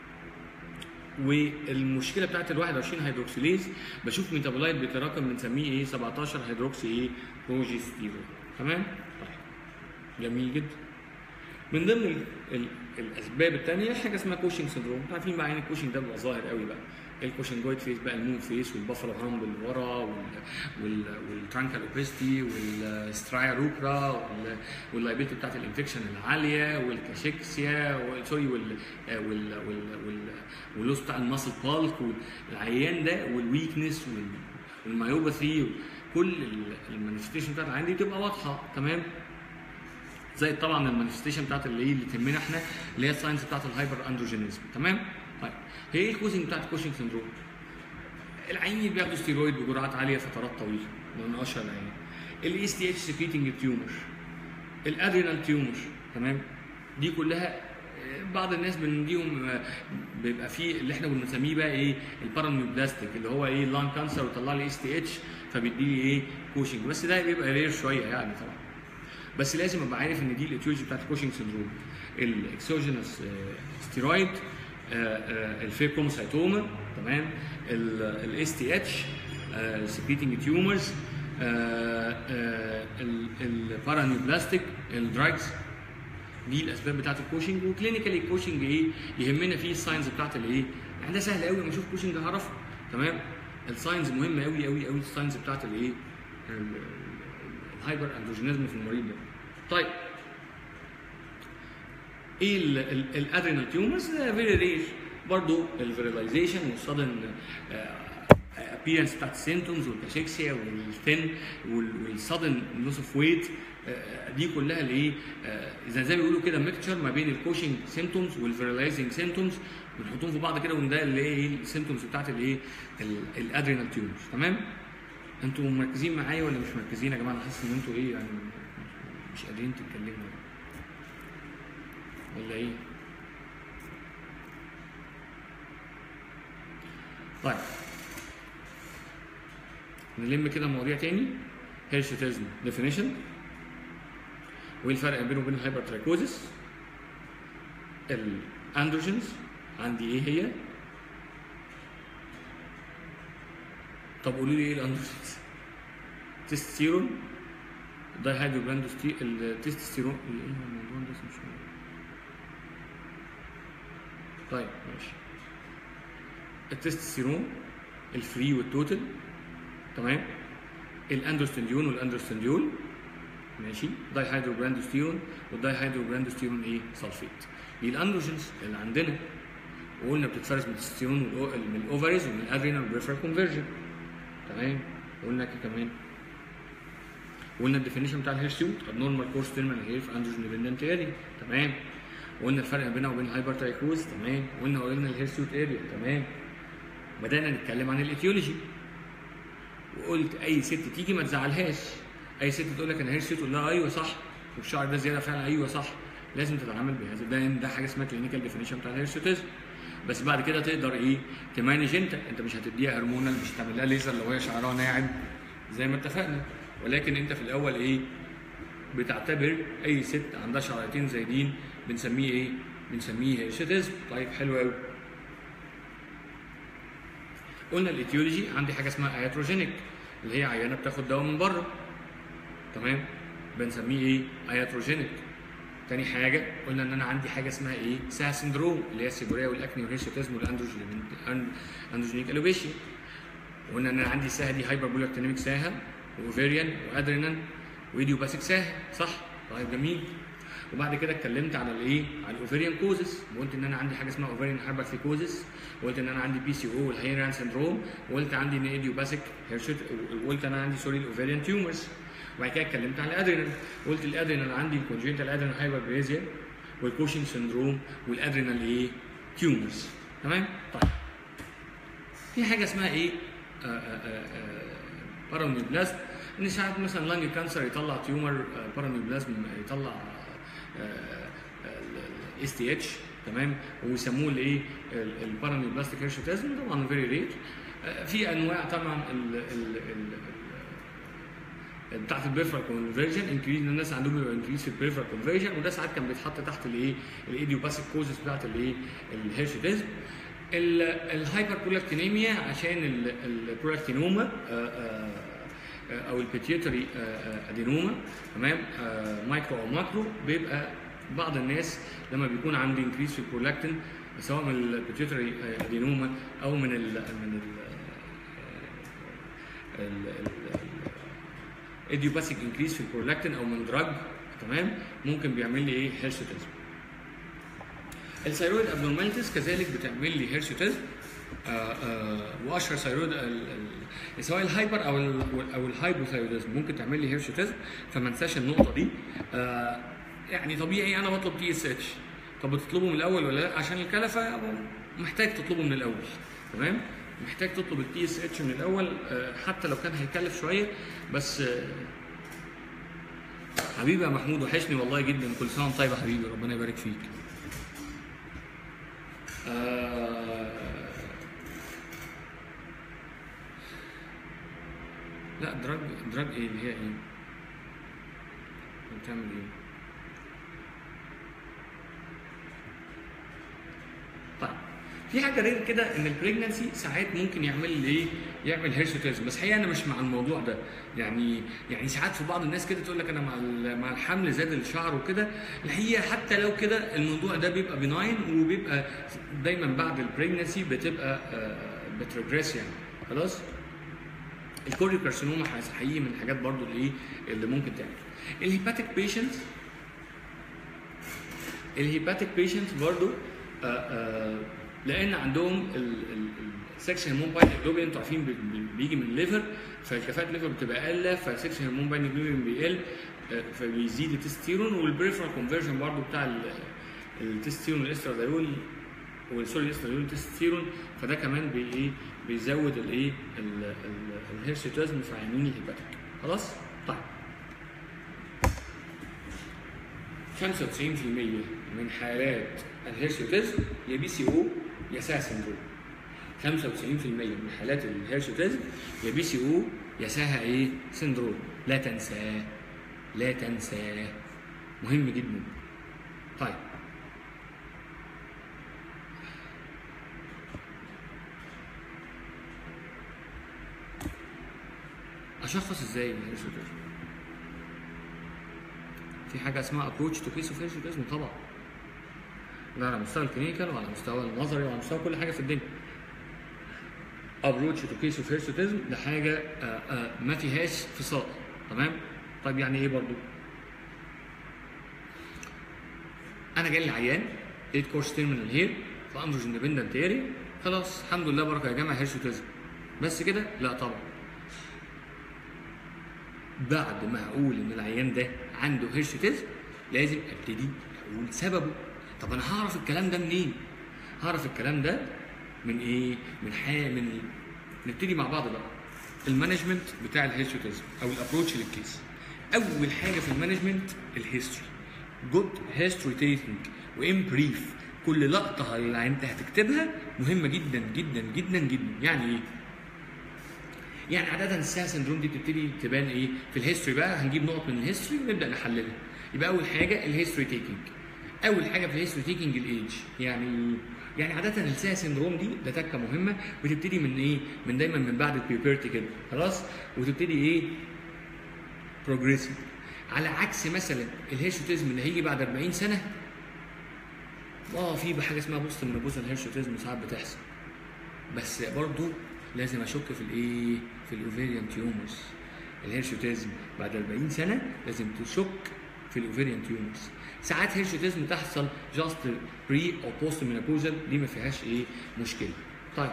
والمشكله بتاعت ال 21 هيدروكسيليز بشوف ميتابولايت بيتراكم بنسميه ايه 17 هيدروكسي ايه بروجستيرون تمام طيب جميل جدا من ضمن ال ال الاسباب الثانيه حاجه اسمها كوشنج سندروم عارفين بقى يعني الكوشنج ده بيبقى ظاهر قوي بقى الكوشنجويد فيس بقى المون فيس والبافلو هامبل ورا وال وال والترانكال اوبستي والسترايا روبرا وال- واللايبيلتي بتاعت الانفكشن العاليه والكاشيكسيا وال- سوري وال وال وال وال واللوس بتاع الماسل بالك والعيان ده والويكنس والمايوباثي كل المانيفستيشن بتاعت العيان دي بتبقى واضحه تمام زي طبعا المانيفستيشن بتاعت اللي هي اللي تهمنا احنا اللي هي الساينس بتاعت الهايبر اندروجينيزم تمام طيب هي ايه الكوزنج بتاعت كوشنج سندروم العيانين بياخدوا ستيرويد بجرعات عاليه فترات طويله ده من اشهر العيان الاي اس تي اتش سكريتنج تيومر الادرينال تيومر تمام دي كلها آه، بعض الناس بنديهم آه، بيبقى فيه اللي احنا بنسميه بقى ايه البارانيوبلاستيك اللي هو ايه لان كانسر وطلع لي اس تي اتش فبيدي لي ايه كوشنج بس ده بيبقى رير شويه يعني طبعا بس لازم ابقى عارف ان دي الاتيولوجي بتاعت الكوشنج سندروم الاكسوجينوس ستيرويد الفيكوموسايتوما تمام الاس تي اتش سكريتنج تيومرز البارانيوبلاستيك الدراجز دي الاسباب بتاعت الكوشنج وكلينيكالي الكوشنج ايه يهمنا فيه الساينز بتاعت الايه يعني ده سهل قوي لما اشوف كوشنج هعرفه تمام الساينز مهمه قوي قوي قوي الساينز بتاعت الايه ال- الهايبر اندروجينيزم في المريض ده طيب ايه الادرينال تيومرز فيري رير برضه الفيراليزيشن والسادن ابيرنس بتاعت السيمتومز والكاشيكسيا والثن والسادن لوس اوف ويت دي كلها الايه آه، زي زي ما بيقولوا كده ميكتشر ما بين الكوشنج سيمتومز والفيراليزنج سيمتومز بنحطهم في بعض كده وده اللي هي ايه السيمتومز بتاعت الايه الادرينال تيومرز تمام انتوا مركزين معايا ولا مش مركزين يا جماعه انا حاسس ان انتوا ايه يعني مش قادرين تتكلموا ولا ايه طيب نلم كده مواضيع تاني هيرشوتيزم ديفينيشن وايه الفرق بينه وبين الهايبر ترايكوزس الاندروجينز عندي ايه هي طب قولوا لي ايه الاندروجينز تستيرون داي هيدروجلاندوستي التستوستيرون ايه هو الموضوع ده مش فاهم. طيب ماشي التستوستيرون الفري والتوتال تمام الاندروستنديون والاندروستنديول ماشي داي هيدروجلاندوستيرون والداي هيدروجلاندوستيرون ايه سلفيت دي الاندروجينز اللي عندنا وقلنا بتتفرز من التستوستيرون والأو- من الاوفريز ومن الادرينال بريفرال كونفرجن تمام قلنا كده كمان وقلنا الديفينيشن بتاع الهيرسيوت ابنورمال كورس تيرمينال هير في اندروجين ديبندنت اريا تمام وقلنا الفرق بينها وبين الهايبر ترايكوز تمام وقلنا قلنا الهيرسيوت اريا تمام بدانا نتكلم عن الايتيولوجي وقلت اي ست تيجي ما تزعلهاش اي ست تقول لك انا هيرسيوت تقول لها ايوه صح والشعر ده زياده فعلا ايوه صح لازم تتعامل بهذا ده ده حاجه اسمها كلينيكال ديفينيشن بتاع الهيرسيوتيزم بس بعد كده تقدر ايه تمانج انت انت مش هتديها هرمونال مش هتعمل لها ليزر لو هي شعرها ناعم زي ما اتفقنا ولكن انت في الاول ايه بتعتبر اي ست عندها شعرتين زايدين بنسميه ايه بنسميه هيرشيتيزم طيب حلو قوي قلنا الايتيولوجي عندي حاجه اسمها اياتروجينيك اللي هي عيانه بتاخد دواء من بره تمام بنسميه ايه اياتروجينيك تاني حاجه قلنا ان انا عندي حاجه اسمها ايه ساها سندروم اللي هي السيبوريا والاكني والهيرشيتيزم والاندروجينيك الوبيشيا وقلنا ان انا عندي ساها دي هايبر بولاكتينيميك ساها واوفيريان وادرينال وايديوباثيك ساها صح طيب جميل وبعد كده اتكلمت على الايه على الاوفيريان كوزس وقلت ان انا عندي حاجه اسمها اوفيريان هايبرثيكوزس وقلت ان انا عندي بي سي او والهيران سندروم وقلت عندي ان ايديوباثيك هيرشيت وقلت انا عندي سوري الاوفيريان تيومرز وبعد كده اتكلمت على الادرينال قلت الادرينال عندي الكونجنتال ادرينال هايبربريزيا والكوشن سندروم والادرينال ايه تيومرز تمام طيب في حاجه اسمها ايه بارانيوبلازم ان ساعات مثلا لانج كانسر يطلع تيومر بارانيوبلازم يطلع اس تي اتش تمام ويسموه الايه البارانيوبلاستيك هيرشوتازم طبعا فيري ريت في انواع طبعا ال ال ال بتاعت البريفرال كونفرجن انكريز الناس عندهم بيبقى انكريز في البريفرال كونفرجن وده ساعات كان بيتحط تحت الايه الايديوباثيك كوزز بتاعت الايه الهيرشوتازم الهايبر برولاكتينيميا عشان البرولاكتينوما او البيتيوتري ادينوما تمام مايكرو او ماكرو بيبقى بعض الناس لما بيكون عندي انكريز في البرولاكتين سواء من البيتيوتري ادينوما او من ال من ال ايديوباثيك انكريز في البرولاكتين او من دراج تمام ممكن بيعمل لي ايه هيرشوتيزم الثيرويد ابنورماليتيز كذلك بتعمل لي هيرشوتيزم واشهر ثيرويد سواء الهايبر او ال او الهايبوثايروديزم ممكن تعمل لي هيرشوتيزم فما انساش النقطه دي آه يعني طبيعي انا بطلب تي اس اتش طب بتطلبه من الاول ولا لا عشان الكلفه محتاج تطلبه من الاول تمام محتاج تطلب التي اس اتش من الاول آه حتى لو كان هيكلف شويه بس آه حبيبي يا محمود وحشني والله جدا كل سنه وانت طيب يا حبيبي ربنا يبارك فيك آه... لا دراج دراج ايه اللي هي ايه بتعمل ايه طيب في حاجه غير كده ان البريجنسي ساعات ممكن يعمل لي ايه يعمل هيرشوتيزم بس حقيقه انا مش مع الموضوع ده يعني يعني ساعات في بعض الناس كده تقول لك انا مع ال- مع الحمل زاد الشعر وكده الحقيقه حتى لو كده الموضوع ده بيبقى بناين وبيبقى دايما بعد البريجنسي بتبقى بترجريس يعني خلاص الكوريو كارسينوما حقيقي من الحاجات برضو اللي ايه اللي ممكن تعمل الهيباتيك بيشنت الهيباتيك بيشنت برضو آه، آه، لان عندهم السكشن هرمون باين جلوبين انتوا عارفين بي- بي- بيجي من الليفر فكفاءه الليفر بتبقى اقل فالسكشن هرمون باين جلوبين بيقل آه، فبيزيد التستيرون والبريفرال كونفرجن برضو بتاع ال- التستيرون والاسترادايول والسوري الاسترادايول والتستيرون فده كمان بي ايه بيزود الايه ال- ال- الهيرشيتازم في عينين الهيباتيك خلاص طيب 95% من حالات الهيرشوتيزم يا بي سي او يا سا سندروم 95% من حالات الهيرشوتيزم يا بي سي او يا ساها ايه سندروم لا تنساه لا تنساه مهم جدا طيب اشخص ازاي الهيرشوتيزم في حاجه اسمها ابروتش تو كيس اوف هيرشوتيزم طبعا ده على مستوى الكلينيكال وعلى مستوى النظري وعلى مستوى كل حاجه في الدنيا ابروتش تو كيس اوف هيرشوتيزم ده حاجه آه، آه، ما فيهاش فصال تمام طيب يعني ايه برضو انا جالي عيان لقيت كورس تيرمينال هير في اندروجين ديبندنت اريا خلاص الحمد لله بركه يا جماعه هيرشوتيزم بس كده لا طبعا بعد ما اقول ان العيان ده عنده هيرشوتيزم لازم ابتدي اقول سببه طب انا هعرف الكلام ده منين هعرف الكلام ده من ايه من حاجه من نبتدي مع بعض بقى المانجمنت بتاع الهيرشوتيزم او الابروتش للكيس اول حاجه في المانجمنت الهيستوري جود هيستوري تيكنج وان بريف كل لقطه اللي انت هتكتبها مهمه جدا جدا جدا جدا يعني ايه يعني عاده الساعه سندروم دي بتبتدي تبان ايه في الهيستوري بقى هنجيب نقط من الهيستوري ونبدا نحللها يبقى اول حاجه الهيستوري تيكينج اول حاجه في الهيستوري تيكينج الايدج يعني يعني عاده الساعه سندروم دي ده تكه مهمه بتبتدي من ايه من دايما من بعد البيبرتي كده خلاص وتبتدي ايه بروجريسيف على عكس مثلا الهيرشوتيزم اللي هيجي بعد 40 سنه اه في حاجه اسمها بوست منوبوزال هيرشوتيزم ساعات بتحصل بس برضو لازم اشك في الايه في الاوفيريان تيومرز الهيرشوتيزم بعد 40 سنه لازم تشك في الاوفيريان تيومرز ساعات هيرشوتيزم تحصل جاست بري او بوست مينوبوزال دي ما فيهاش ايه مشكله طيب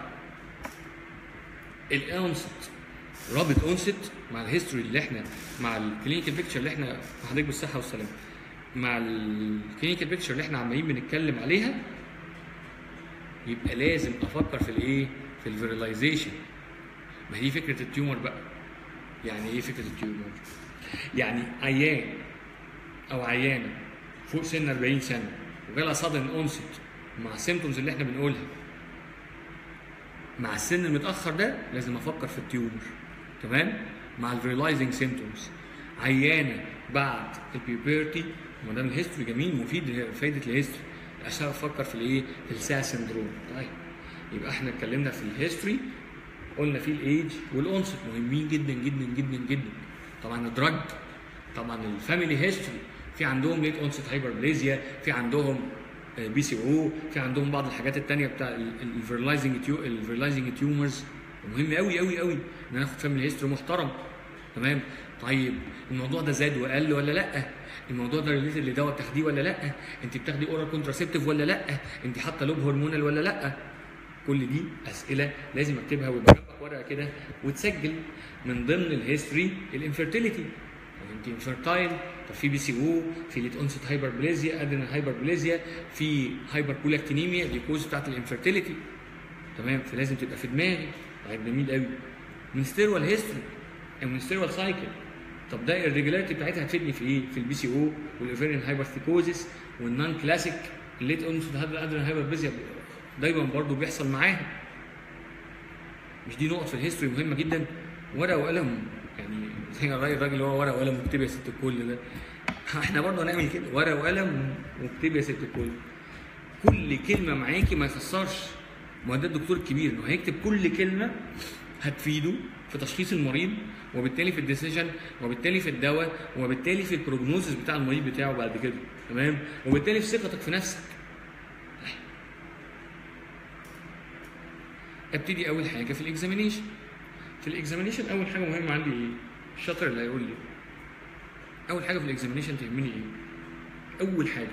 الاونست رابط اونست مع الهيستوري اللي احنا مع الكلينيكال بيكتشر اللي احنا حضرتك بالصحه والسلامه مع الكلينيكال بيكتشر اللي احنا عمالين بنتكلم عليها يبقى لازم افكر في الايه في الفيرلايزيشن ما هي فكره التيومر بقى يعني ايه فكره التيومر يعني عيان او عيانه فوق سن 40 سنه وجالها صدن اونست مع السيمتومز اللي احنا بنقولها مع السن المتاخر ده لازم افكر في التيومر تمام مع الفيرلايزنج سيمتومز عيانه بعد البيوبرتي ما دام الهيستوري جميل مفيد فايده الهيستوري عشان افكر في الايه في الساعه سندروم طيب يبقى احنا اتكلمنا في الهيستوري قلنا في الايج والاونست مهمين جدا جدا جدا جدا طبعا الدراج طبعا الفاميلي هيستوري في عندهم ليت اونست هايبربليزيا في عندهم بي سي او في عندهم بعض الحاجات التانية بتاع الفيرلايزنج تيو الفيرلايزنج تيومرز مهم قوي قوي قوي ان انا اخد فاميلي هيستوري محترم تمام طيب الموضوع ده زاد وقل ولا لا الموضوع ده ريليتد لدواء بتاخديه ولا لا انت بتاخدي اورال كونتراسيبتيف ولا لا انت حاطه لوب هرمونال ولا لا كل دي اسئله لازم اكتبها ويبقى جنبك ورقه كده وتسجل من ضمن الهيستوري الانفيرتيليتي انت انفيرتايل طب في بي سي او في ليت اونست هايبربليزيا ادرينال هايبربليزيا في هايبر بولاكتينيميا دي كوز بتاعت الانفيرتيليتي تمام فلازم تبقى في دماغي طيب جميل قوي منستيروال هيستوري او منستيروال سايكل طب ده الريجولاريتي بتاعتها هتفيدني في ايه؟ في البي سي او والاوفيريان هايبرثيكوزيس والنون كلاسيك الليت اونست ادرينال هايبربيزيا دايما برضو بيحصل معاها مش دي نقط في الهيستوري مهمه جدا ورقه وقلم يعني زي الراجل الراجل اللي هو ورقه وقلم واكتب يا ست الكل ده احنا برضه هنعمل كده ورقه وقلم واكتب يا ست الكل كل كلمه معاكي ما يخسرش ما هو ده الدكتور الكبير انه هيكتب كل كلمه هتفيده في تشخيص المريض وبالتالي في الديسيجن وبالتالي في الدواء وبالتالي في البروجنوزس بتاع المريض بتاعه بعد كده تمام وبالتالي في ثقتك في نفسك ابتدي اول حاجه في الاكزامينيشن في الاكزامينيشن اول حاجه مهمه عندي ايه الشاطر اللي هيقول لي اول حاجه في الاكزامينيشن تهمني ايه اول حاجه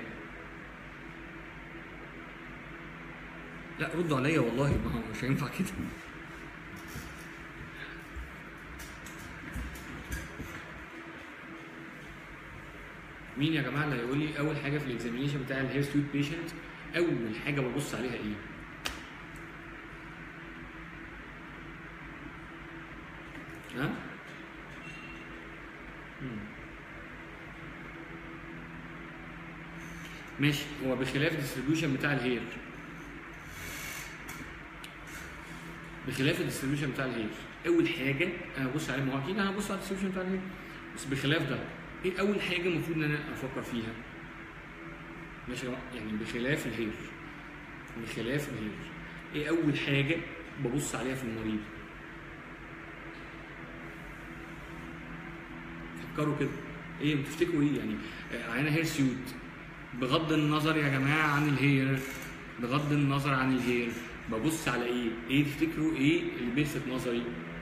لا ردوا عليا والله ما هو مش هينفع كده مين يا جماعه اللي هيقول لي اول حاجه في الاكزامينيشن بتاع الهير ستوت بيشنت اول حاجه ببص عليها ايه ها مم. ماشي هو بخلاف الديستريبيوشن بتاع الهير بخلاف الديستريبيوشن بتاع الهير اول حاجه انا ببص عليه ما هو اكيد انا هبص على الديستريبيوشن بتاع الهير بس بخلاف ده ايه اول حاجه المفروض ان انا افكر فيها ماشي يا جماعة؟ يعني بخلاف الهير بخلاف الهير ايه اول حاجه ببص عليها في المريض فكروا كده ايه بتفتكروا ايه يعني آه، عينه هير سيوت بغض النظر يا جماعه عن الهير بغض النظر عن الهير ببص على ايه ايه تفتكروا ايه اللي بيلفت نظري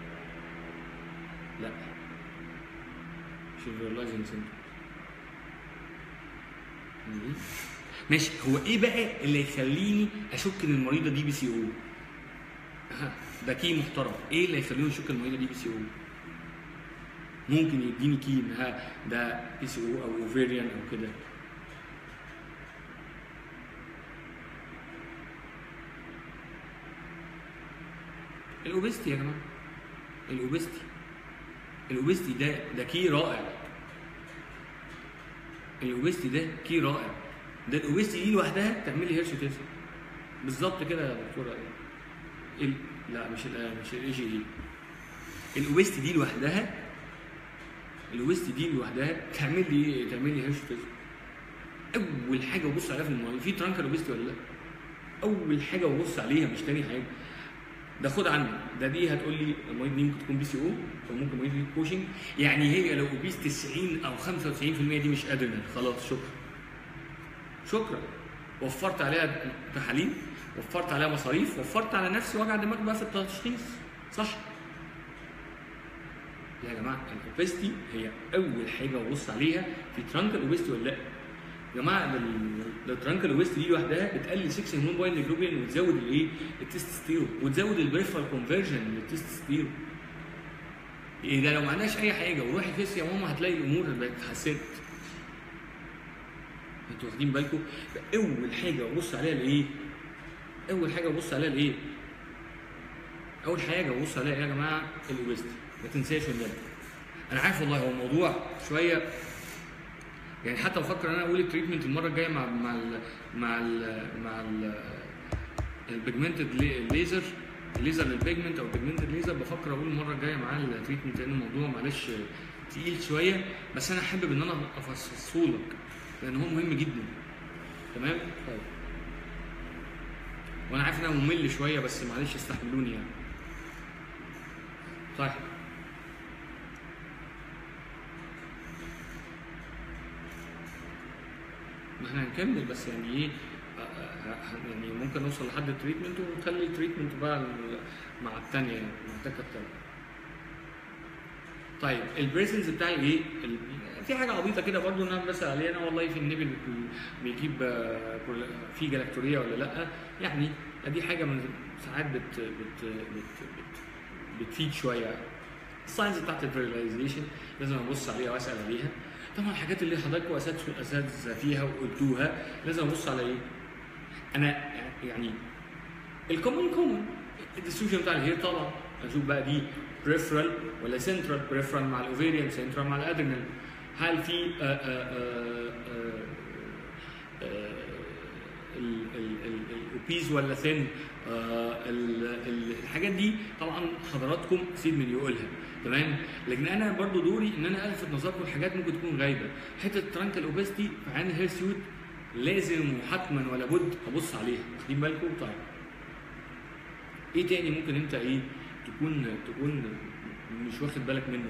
لا مش الفيرلايزنج سنتر ماشي هو ايه بقى اللي يخليني اشك ان المريضه دي بي سي او أها، ده كي محترم ايه اللي يخليني اشك ان المريضه دي بي سي او ممكن يديني كي انها ده بي سي او او اوفيريان او كده الاوبستي يا جماعه الاوبستي الاوبستي ده ده كي رائع الاوبستي ده كي رائع ده الاوبستي دي لوحدها تعمل لي هيرشوتيزم بالظبط كده يا دكتوره ال... لا مش ال مش الاي جي اي الاوبستي دي لوحدها الاوبستي دي لوحدها تعمل لي تعمل لي هيرشوتيزم اول حاجه ببص عليها في المريض في ترانكر اوبستي ولا لا اول حاجه ببص عليها مش تاني حاجه ده خد عني ده دي هتقول لي المريض دي ممكن تكون بي سي او او ممكن مريض دي كوشنج يعني هي لو اوبيس 90 او 95% دي مش ادرينال خلاص شكرا شكرا وفرت عليها تحاليل وفرت عليها مصاريف وفرت على نفسي وجع دماغ بقى في التشخيص صح يا جماعه الاوبستي هي اول حاجه ببص عليها في ترانكل اوبستي ولا لا يا جماعه الترانكل اوبستي دي لوحدها بتقلل 6 هرمون بايند جلوبين وتزود الايه التستوستيرون وتزود البريفرال كونفرجن للتستوستيرون ايه ده لو ما عندناش اي حاجه وروحي فيس يا ماما هتلاقي الامور بقت اتحسنت انتوا واخدين بالكم اول حاجه ببص عليها الايه اول حاجه ببص عليها الايه اول حاجه ببص عليها ايه يا جماعه الاوبستي ما تنساش النبي انا عارف والله هو الموضوع شويه يعني حتى بفكر ان انا اقول التريتمنت المره الجايه مع مع ال مع ال مع ال البيجمنتد ليزر الليزر للبيجمنت او البيجمنتد ليزر بفكر اقول المره الجايه معاه التريتمنت لان الموضوع معلش تقيل شويه بس انا حابب ان انا افصصه لك لان هو مهم جدا تمام طيب وانا عارف ان انا ممل شويه بس معلش استحملوني يعني طيب ما احنا هنكمل بس يعني ايه آه، آه، آه، يعني ممكن نوصل لحد التريتمنت ونخلي التريتمنت بقى ال- مع الثانيه يعني مع التكه الثانيه طيب البريسنس بتاعي ايه؟ ال- في حاجه عبيطه كده برضو ان انا بسال عليها انا والله في النبل بت- بيجيب آه، كل- في جلاكتوريا ولا لا يعني دي حاجه من ساعات بت بت بت بت بتفيد شويه الساينز بتاعت الفيرلايزيشن لازم ابص عليها واسال عليها طبعا الحاجات اللي حضراتكم اساتذه اساتذه فيها وقلتوها لازم ابص على ايه؟ انا يعني الكومن كومن الديستريبيوشن بتاع الهير طبعا اشوف بقى دي بريفرال ولا سنترال بريفرال مع الاوفيريان سنترال مع الادرينال هل في آه، آه، آه، آه، آه، ال- ال- ال- الاوبيز ولا ثين الحاجات دي طبعا حضراتكم سيد من يقولها تمام لكن انا برضو دوري ان انا الفت نظركم لحاجات ممكن تكون غايبه حته ترانكال اوبستي في عين الهيرسيوت لازم وحتما ولا بد ابص عليها واخدين بالكم طيب ايه تاني ممكن انت ايه تكون تكون مش واخد بالك منه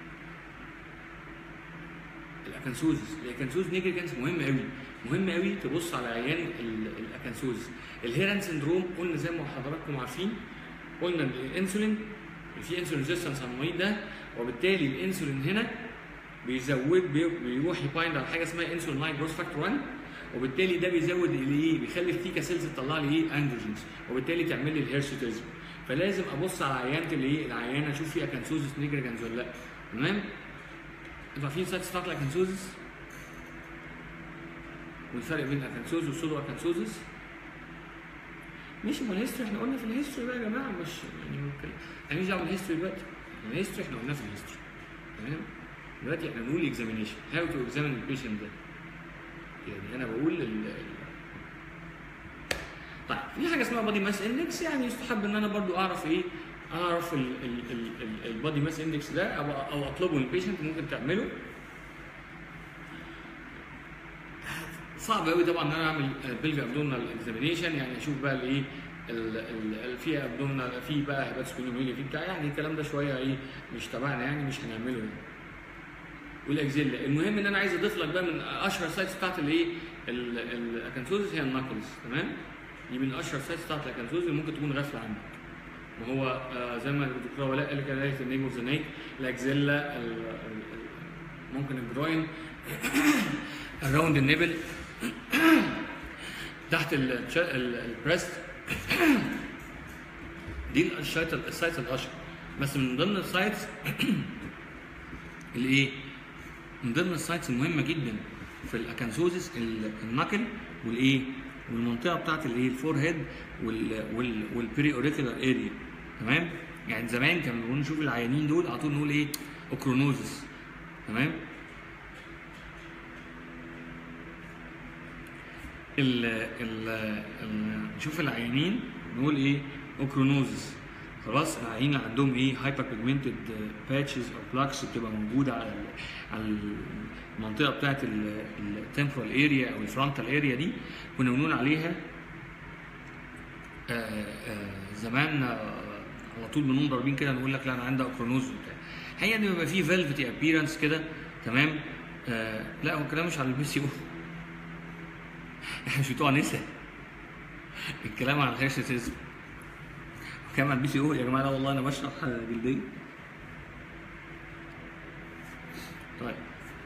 الاكنسوزس الاكنسوز نيجريكانس مهم قوي مهم قوي تبص على عيان ال- الاكنسوز الهيران سندروم قلنا زي ما حضراتكم عارفين قلنا ان الانسولين في انسولين ريزيستنس على المريض ده وبالتالي الانسولين هنا بيزود بي- بيروح يبايند على حاجه اسمها انسولين لاين جروث فاكتور 1 وبالتالي ده بيزود الايه بيخلي الثيكا سيلز تطلع لي ايه اندروجينز وبالتالي تعمل لي الهيرشوتيزم فلازم ابص على عيانه الايه العيانه اشوف فيها كانسوزس نيجريكانز ولا لا تمام انتوا عارفين سايتس بتاعت الاكنسوزس والفرق بين الاكنسوز والسودو اكنسوزس ماشي ما الهيستوري احنا قلنا في الهيستوري بقى يا جماعه مش يعني ممكن انا مش دعوه بالهيستوري دلوقتي الهيستوري احنا قلناه في الهيستوري تمام دلوقتي احنا بنقول اكزامينيشن هاو تو اكزامين البيشنت ده يعني انا بقول ال ال- طيب في حاجه اسمها بادي ماس اندكس يعني يستحب ان انا برضو اعرف ايه اعرف البادي ماس اندكس ده او او اطلبه من البيشنت ممكن تعمله صعب قوي طبعا ان انا اعمل بلفي ابدومينال اكزامينيشن يعني اشوف بقى الايه ال- ال- ال- في ابدومينال في بقى هبات سكوليوميليا في بتاع يعني الكلام ده شويه ايه مش تبعنا يعني مش هنعمله يعني والاكزيلا المهم ان انا عايز اضيف لك بقى من اشهر سايتس بتاعت الايه ال- الاكنسوزس هي الناكلز تمام دي من اشهر سايتس بتاعت الاكنسوزس اللي ممكن تكون غافله عنك وهو آه زي ما الدكتوره ولاء قال كده قالت النيم اوف ذا نيك الاكزيلا ال- ال- ال- ممكن الجروين اراوند النبل تحت الش- ال- البريست دي السايت السايت الاشهر بس من ضمن السايتس الايه؟ من ضمن السايتس المهمه جدا في الاكنسوزس ال- النكل والايه؟ والمنطقه بتاعت الايه؟ الفور هيد وال وال والبري اوريكولار اريا تمام؟ يعني زمان كانوا بنقول نشوف العيانين دول على طول نقول ايه؟ اوكرونوزس تمام؟ ال ال ال- نشوف العيانين نقول ايه اوكرونوزس خلاص العيانين اللي عندهم ايه هايبر بيجمنتد باتشز او بلاكس بتبقى موجوده على ال- على المنطقه بتاعت التمبرال اريا او الفرونتال اريا دي كنا بنقول عليها آه، آه، زمان آه، على طول بنقوم ضاربين كده نقول لك لا انا عندي اوكرونوز وبتاع الحقيقه ان بيبقى فيه فيلفتي ابيرنس كده تمام آه لا هو الكلام مش على البي سي او احنا مش بتوع نسا الكلام عن الهيرشيتيزم الكلام عن البي سي او يا جماعه لا والله انا بشرح جلديه طيب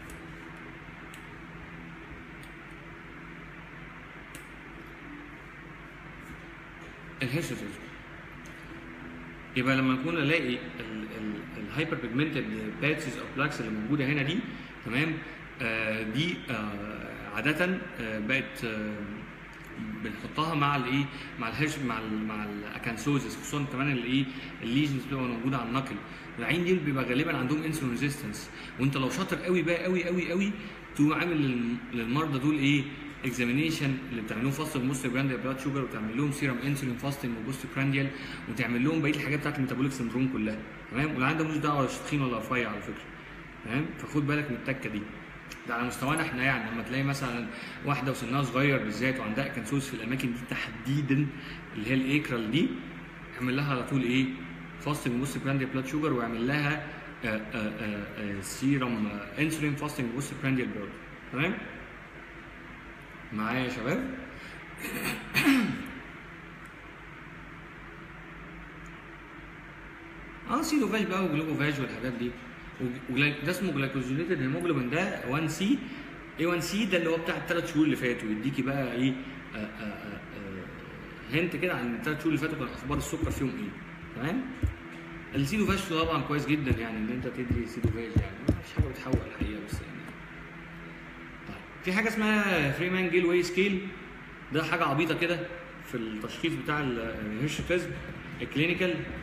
الهيرشيتيزم يبقى لما نكون الاقي الهايبر بيجمنتد باتسز او بلاكس اللي موجوده هنا دي تمام آه دي آه عاده آه بقت آه بنحطها مع الايه مع الهيرش مع ال مع الاكانسوزس خصوصا كمان الايه الليجنز بتبقى موجوده على النقل العين دي بيبقى غالبا عندهم انسولين ريزيستنس وانت لو شاطر قوي بقى قوي قوي قوي تقوم عامل لل- للمرضى دول ايه اكزامينيشن اللي بتعملوه فاست الموست برانديال بلاد شوجر وتعمل لهم سيرم انسولين فاستنج وبوست برانديال وتعمل لهم بقيه الحاجات بتاعت الميتابوليك سندروم كلها تمام والعيان ده ملوش دعوه ولا تخين ولا رفيع على فكره تمام فخد بالك من التكه دي ده على مستوانا احنا يعني لما تلاقي مثلا واحده وسنها صغير بالذات وعندها كانسوس في الاماكن دي تحديدا اللي هي الايكرال دي اعمل لها على طول ايه فاستنج بوست برانديال بلاد شوجر واعمل لها آه، آه، آه، آه، سيرم آه، انسولين فاستنج بوست برانديال برضه تمام معايا يا شباب اه سيلوفاج بقى وجلوكوفاج والحاجات دي وجلا- ده اسمه جلايكوزيليتد هيموجلوبين ده 1 سي اي 1 سي ده اللي هو بتاع الثلاث شهور اللي فاتوا يديكي بقى ايه آه، آه، آه، آه، هنت كده عن الثلاث شهور اللي فاتوا كان اخبار السكر فيهم ايه تمام السيلوفاج طبعا كويس جدا يعني ان انت تدي سيلوفاج يعني ما فيش حاجه بتحوق الحقيقه بس يعني طيب في حاجه اسمها فريمان جيل واي سكيل ده حاجه عبيطه كده في التشخيص بتاع الهيرشوتيزم الكلينيكال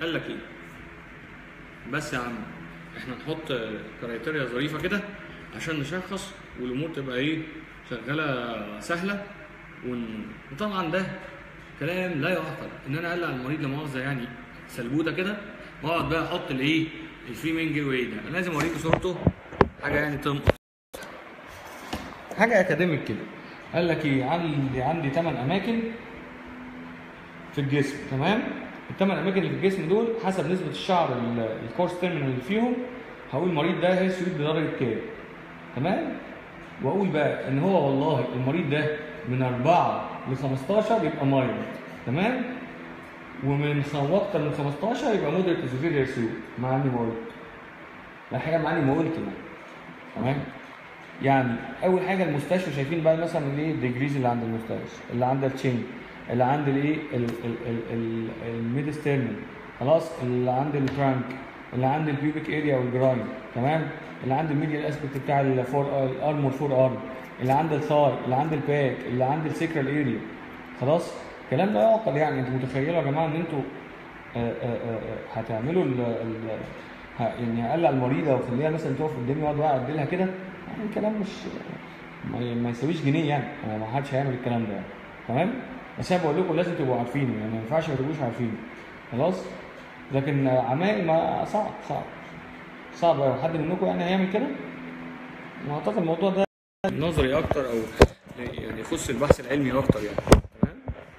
قال لك ايه بس يا عم احنا نحط كرايتيريا ظريفه كده عشان نشخص والامور تبقى ايه شغاله سهله ون... وطبعا ده كلام لا يعقل ان انا اقلع المريض لا مؤاخذه يعني سلبوته كده واقعد بقى احط الايه الفري مين جيف واي ده انا لازم اوريكم صورته حاجه يعني تنقص حاجه اكاديميك كده قال لك ايه عندي عندي 8 اماكن في الجسم تمام الثمان اماكن اللي في الجسم دول حسب نسبه الشعر ال- الكورس تيرمينال اللي فيهم هقول المريض ده هيرسيوت بدرجه كام تمام واقول بقى ان هو والله المريض ده من 4 ل 15 يبقى مايلد تمام ومن خ- واكتر من 15 يبقى مودريت سيفير هيرسيوت مع اني ما قلت لا حاجه مع اني ما قلت يعني. تمام يعني اول حاجه المستشفى شايفين بقى مثلا الايه الديجريز اللي عند المستشفى اللي عند التشين اللي عند الايه الميدستيرنال خلاص اللي عند الترانك اللي عند البيوبيك اريا والجراين تمام اللي عند الميديال اسبكت بتاع الفور الارم والفور ارم اللي عند الثار اللي عند الباك اللي عند السيكرال اريا خلاص الكلام ده يعقل يعني انتوا متخيلوا يا جماعه ان انتوا آه، آه، آه، آه، هتعملوا ال ال ه- يعني اقلع المريضه واخليها مثلا تقف قدامي واقعد بقى اعدلها كده يعني الكلام مش ما, ما يساويش جنيه يعني يعني ما حدش هيعمل الكلام ده يعني تمام بس انا بقول لكم لازم تبقوا عارفينه يعني ما ينفعش ما تبقوش عارفينه خلاص لكن عمال ما صعب صعب صعب قوي حد منكم يعني هيعمل كده واعتقد الموضوع ده نظري اكتر او يعني يخص البحث العلمي اكتر يعني تمام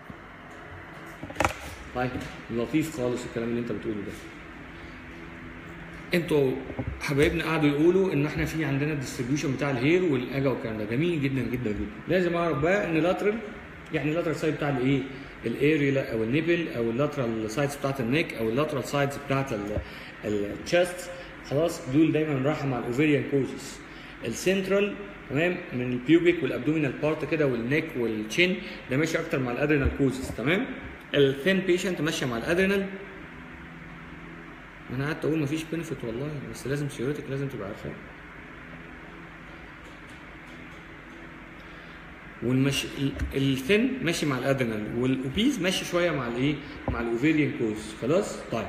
طيب لطيف خالص الكلام اللي انت بتقوله ده انتوا حبايبنا قعدوا يقولوا ان احنا في عندنا الديستريبيوشن بتاع الهير والاجا والكلام ده جميل جدا جدا جدا لازم اعرف بقى ان لاترال يعني اللاترال سايد بتاع الايه الاريا او النيبل او اللاترال سايدز بتاعت النيك او اللاترال سايدز بتاعت التشست خلاص دول دايما رايحه مع الاوفيريان كوزس السنترال تمام من البيوبيك والابدومينال بارت كده والنيك والتشين ده ماشي اكتر مع الادرينال كوزس تمام الثين بيشنت ماشيه مع الادرينال انا قعدت اقول مفيش بنفيت والله بس لازم سيورتك لازم تبقى عارفاه والمش الثين ماشي مع الادرينال والاوبيز ماشي شويه مع الايه مع الاوفيريان كوز خلاص طيب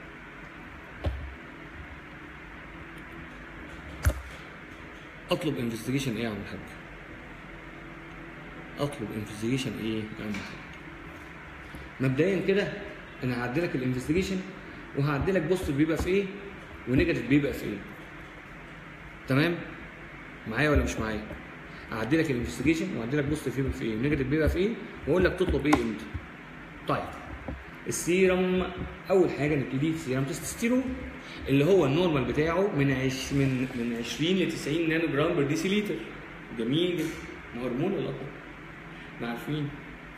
اطلب انفستيجيشن ايه يا عم الحاج اطلب انفستيجيشن ايه يا عم الحاج مبدئيا كده انا هعدي لك الانفستيجيشن وهعدي لك بوزيتيف بيبقى في ايه ونيجاتيف بيبقى في ايه تمام معايا ولا مش معايا هعدي لك الانفستيجيشن وهعدي لك بوزيتيف بيبقى في ايه ونيجاتيف بيبقى في ايه واقول لك تطلب ايه امتى طيب السيرم اول حاجه نبتدي سيرم تستوستيرون اللي هو النورمال بتاعه من عش من من 20 ل 90 نانو جرام بر ديسيليتر جميل جدا ما هرمون ولا لا ما عارفين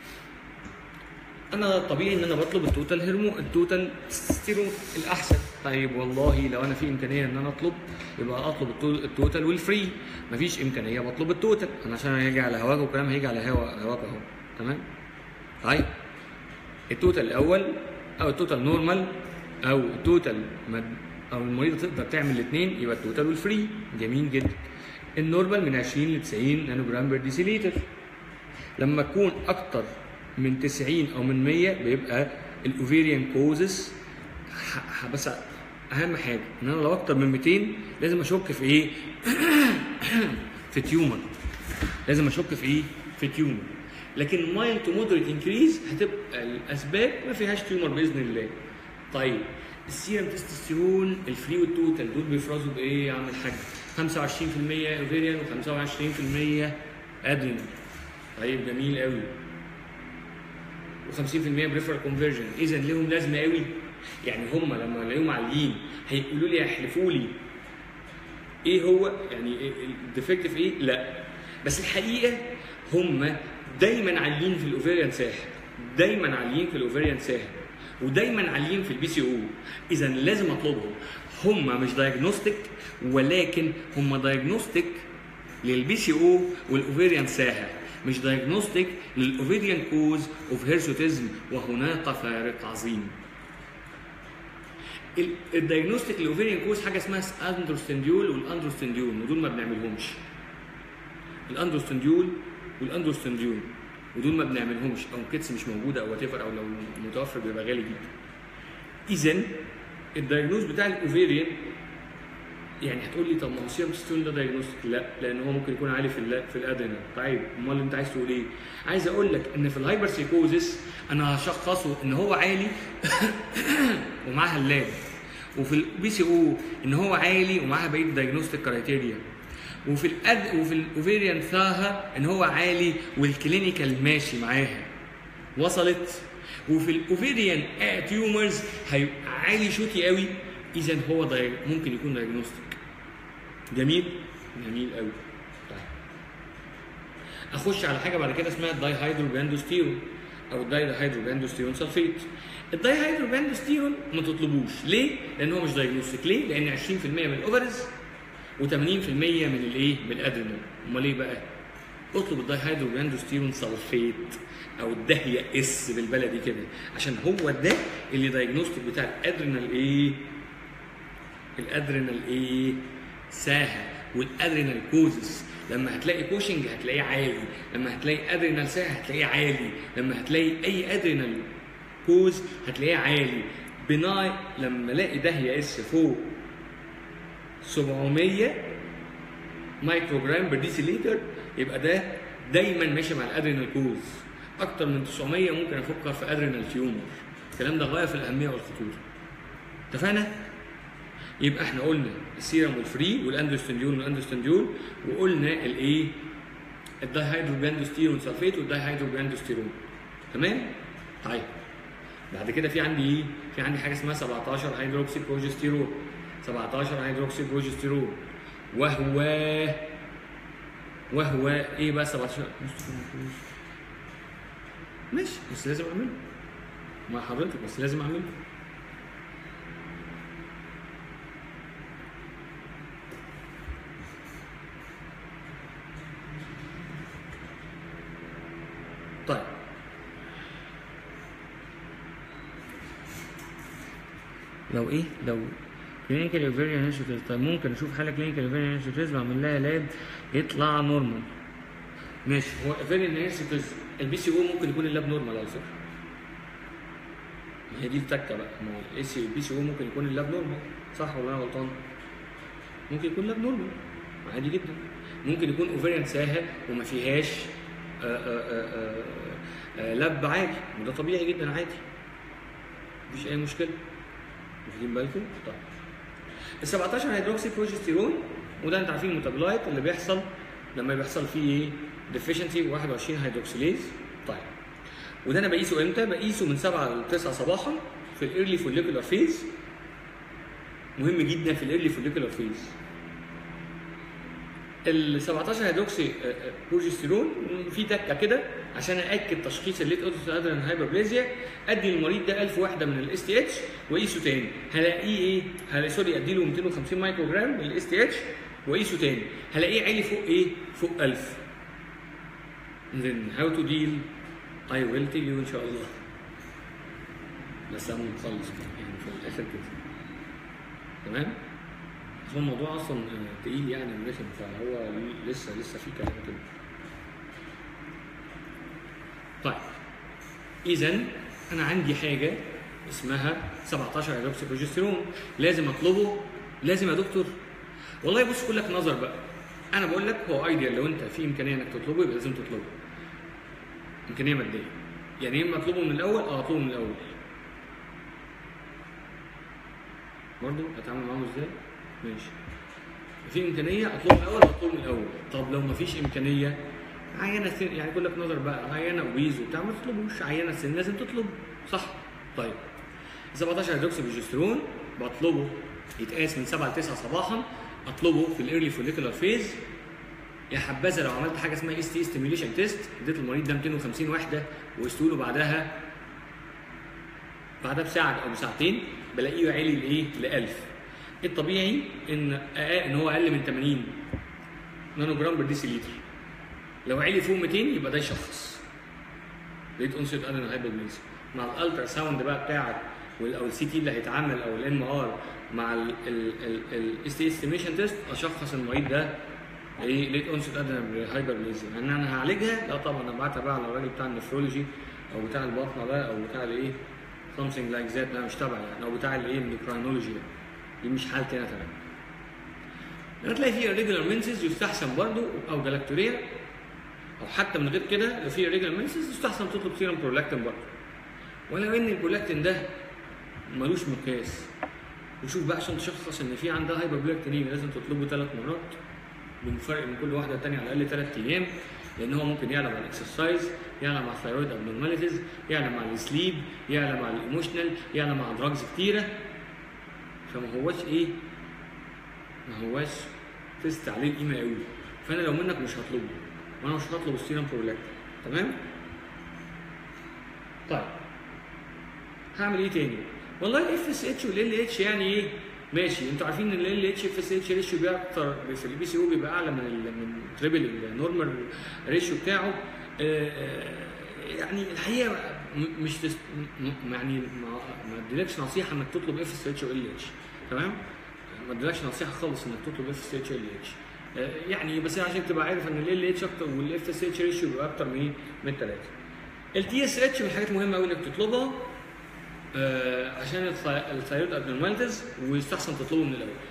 انا طبيعي ان انا بطلب التوتال هرمون التوتال تستيرون الاحسن طيب والله لو انا في امكانيه ان انا اطلب يبقى اطلب التو- التوتال والفري مفيش امكانيه بطلب التوتال انا عشان هيجي على هواك والكلام هيجي على هوا هواك اهو تمام طيب التوتال الاول او التوتال نورمال او التوتال مد او المريضه تقدر تعمل الاثنين يبقى التوتال والفري جميل جدا النورمال من 20 ل 90 نانو جرام بر ديسيليتر لما تكون اكتر من 90 او من 100 بيبقى الاوفيريان كوزس بس اهم حاجه ان انا لو اكتر من 200 لازم اشك في ايه في تيومر لازم اشك في ايه في تيومر لكن مايل تو مودريت انكريز هتبقى الاسباب ما فيهاش تيومر باذن الله طيب السيرم تستوستيرون الفري والتوتال دول بيفرزوا بايه يا عم الحاج 25% اوفيريان و25% ادرينال طيب جميل قوي و50% بريفرال كونفرجن اذا لهم لازمه قوي يعني هم لما الاقيهم عاليين هيقولوا لي يحلفوا لي ايه هو يعني الديفكت في ايه؟ لا بس الحقيقه هم دايما عاليين في الاوفيريان ساحب دايما عاليين في الاوفيريان ساحب ودايما عاليين في البي سي او اذا لازم اطلبهم هم مش دايجنوستيك ولكن هم دايجنوستيك للبي سي او والاوفيريان ساحب مش دايجنوستيك للاوفيريان كوز اوف هيرشوتيزم وهناك فارق عظيم الدايجنوستيك للاوفيريان كوز حاجه اسمها اندروستنديول والاندروستنديول ودول ما بنعملهمش الاندروستنديول والاندروستنديول ودول ما بنعملهمش او كيتس مش موجوده او وات او لو متوفر بيبقى غالي جدا اذا الدايجنوز بتاع الاوفيريان يعني هتقول لي طب ما هو سيرم تستون ده دايجنوستيك لا لان هو ممكن يكون عالي في ال في الادرينال طيب امال انت عايز تقول ايه؟ عايز اقول لك ان في الهايبر سيكوزس انا هشخصه ان هو عالي ومعاها اللاب وفي البي سي او ان هو عالي ومعاها بقيه الدايجنوستيك كرايتيريا وفي الأد وفي الاوفيريان ثاها ان هو عالي والكلينيكال ماشي معاها وصلت وفي الاوفيريان تيومرز هيبقى عالي شوتي قوي اذا هو دايج... ممكن يكون دايجنوستيك جميل جميل قوي طيب اخش على حاجه بعد كده اسمها الداي هيدروجاندوستيرون او الداي هيدروجاندوستيرون سلفيت الداي هيدروجاندوستيرون ما تطلبوش ليه؟ لان هو مش دايجنوستيك ليه؟ لان 20% من الاوفرز و80% من الايه؟ من الادرينال امال ايه بقى؟ اطلب الداي هيدروجاندوستيرون سلفيت او الدهية اس بالبلدي كده عشان هو ده اللي دايجنوستيك بتاع الادرينال ايه؟ الادرينال ايه؟ ساهة والادرينال كوزس لما هتلاقي كوشنج هتلاقيه عالي لما هتلاقي ادرينال ساهة هتلاقيه عالي لما هتلاقي اي ادرينال كوز هتلاقيه عالي بناي لما الاقي دهية اس فوق 700 مايكرو جرام بر ديسيليتر يبقى ده دايما ماشي مع الادرينال كوز اكتر من 900 ممكن افكر في ادرينال تيومر الكلام ده غايه في الاهميه والخطوره اتفقنا يبقى احنا قلنا السيرم والفري والاندوستنديول والاندوستنديول وقلنا الايه الدايهيدروجاندوستيرون سلفيت والدايهيدروجاندوستيرون تمام طيب بعد كده في عندي ايه في عندي حاجه اسمها 17 هيدروكسي بروجستيرون 17 هيدروكسي بروجستيرون وهو وهو ايه بقى 17 ماشي بس لازم اعمله مع حضرتك بس لازم اعمله طيب لو ايه لو كلينيكال اوفيريان هيرشوتيز طيب ممكن اشوف حاله كلينيكال اوفيريان هيرشوتيز واعمل لها لاب يطلع نورمال ماشي هو اوفيريان هيرشوتيز البي سي او ممكن يكون اللاب نورمال على فكره ما هي دي التكه بقى ما هو الاي سي البي سي او ممكن يكون اللاب نورمال صح ولا انا غلطان؟ ممكن يكون لاب نورمال عادي جدا ممكن يكون اوفيريان ساهه وما فيهاش آآ آآ آآ آآ لاب عادي وده طبيعي جدا عادي مفيش اي مشكله واخدين بالكم؟ طيب ال 17 هيدروكسي بروجستيرون وده انت عارفين الميتابولايت اللي بيحصل لما بيحصل فيه ايه؟ ديفيشنسي 21 هيدروكسيليز طيب وده انا بقيسه امتى؟ بقيسه من 7 ل 9 صباحا في الايرلي فوليكولار فيز مهم جدا في الايرلي فوليكولار فيز ال 17 هيدروكسي بروجستيرون في تكه كده عشان ااكد تشخيص الليت اوتو ادرينال هايبربليزيا ادي للمريض ده 1000 وحده من الاس تي اتش واقيسه تاني هلاقيه ايه؟ هلاقي سوري ادي له 250 مايكرو جرام من الاس تي اتش واقيسه تاني هلاقيه عالي فوق ايه؟ فوق 1000 then how to deal I will tell you ان شاء الله بس انا نخلص يعني في الاخر كده تمام؟ بس هو الموضوع اصلا آه، تقيل يعني ورخم فهو لسه لسه في كلام كده. طيب اذا انا عندي حاجه اسمها 17 هيدروكسي بروجستيرون لازم اطلبه لازم يا دكتور والله بص كلك نظر بقى انا بقول لك هو ايديال لو انت في امكانيه انك تطلبه يبقى لازم تطلبه امكانيه ماديه يعني اما اطلبه من الاول اه اطلبه من الاول برضه اتعامل معاهم ازاي ماشي في امكانيه اطلبه من الاول اطلبه من الاول طب لو مفيش امكانيه عينه سن يعني يقول لك نظر بقى عينه وبيز وبتاع ما تطلبوش عينه سن لازم تطلب صح طيب 17 هيدروكسي بروجسترون بطلبه يتقاس من 7 ل 9 صباحا اطلبه في الايرلي فوليكولار فيز يا حبذا لو عملت حاجه اسمها اس تي ستيميوليشن تيست اديت المريض ده 250 وحده وقست له بعدها بعدها بساعه او بساعتين بلاقيه عالي لايه؟ ل 1000 الطبيعي ان أقل ان هو اقل من 80 نانو جرام بر ديسيليتر لو عالي فوق 200 يبقى ده يشخص لقيت انسيت ادرينال هايبربليزيا مع الالترا ساوند بقى بتاعك وال- او السي تي اللي هيتعمل او الام ار مع الاس تي استيميشن تيست اشخص المريض ده ايه ليت اونست ادرينال هايبربليزيا ان انا هعالجها لا طبعا انا بعتها بقى على الراجل بتاع النفرولوجي او بتاع البطنه ده او بتاع الايه something like that ده مش تبعي يعني او بتاع الايه الاندوكراينولوجي ده دي مش حالتي انا تمام هتلاقي فيه irregular menses يستحسن برضو او جلاكتوريا او حتى من غير كده لو في irregular menses يستحسن تطلب سيرم برولاكتين برضو ولو ان البرولاكتين ده ملوش مقياس وشوف بقى عشان تشخص ان في عندها هايبربلاكتينيميا لازم تطلبه ثلاث مرات بالفرق من كل واحده الثانيه على الاقل ثلاث ايام لان هو ممكن يعلم على الاكسرسايز يعلم على الثايرويد ابنورماليتيز يعلم على السليب يعلم على الايموشنال يعلم على دراجز كتيره فما هواش ايه ما هواش تست عليه القيمه قوي فانا لو منك مش هطلبه وانا مش هطلب السيرم برولاكتين تمام طيب هعمل ايه تاني والله الاف اس اتش والال اتش يعني ايه ماشي انتوا عارفين ان ال اتش اف اس اتش ريشيو بيبقى اكتر في البي سي او بيبقى اعلى من ال من تريبل النورمال ريشيو بتاعه آه، آه، يعني الحقيقه م- مش تس... م- يعني ما ما اديلكش نصيحه انك تطلب اف اس اتش وال اتش تمام ما اديلكش نصيحه خالص انك تطلب اف اس اتش وال اتش يعني بس عشان تبقى عارف ان ال اتش اكتر والاف اس اتش ريشيو بيبقى اكتر من ايه؟ من ثلاثه التي اس اتش من الحاجات المهمه قوي انك تطلبها آه، عشان الثي- الثايرويد ابنورماليتيز ويستحسن تطلبه من الاول.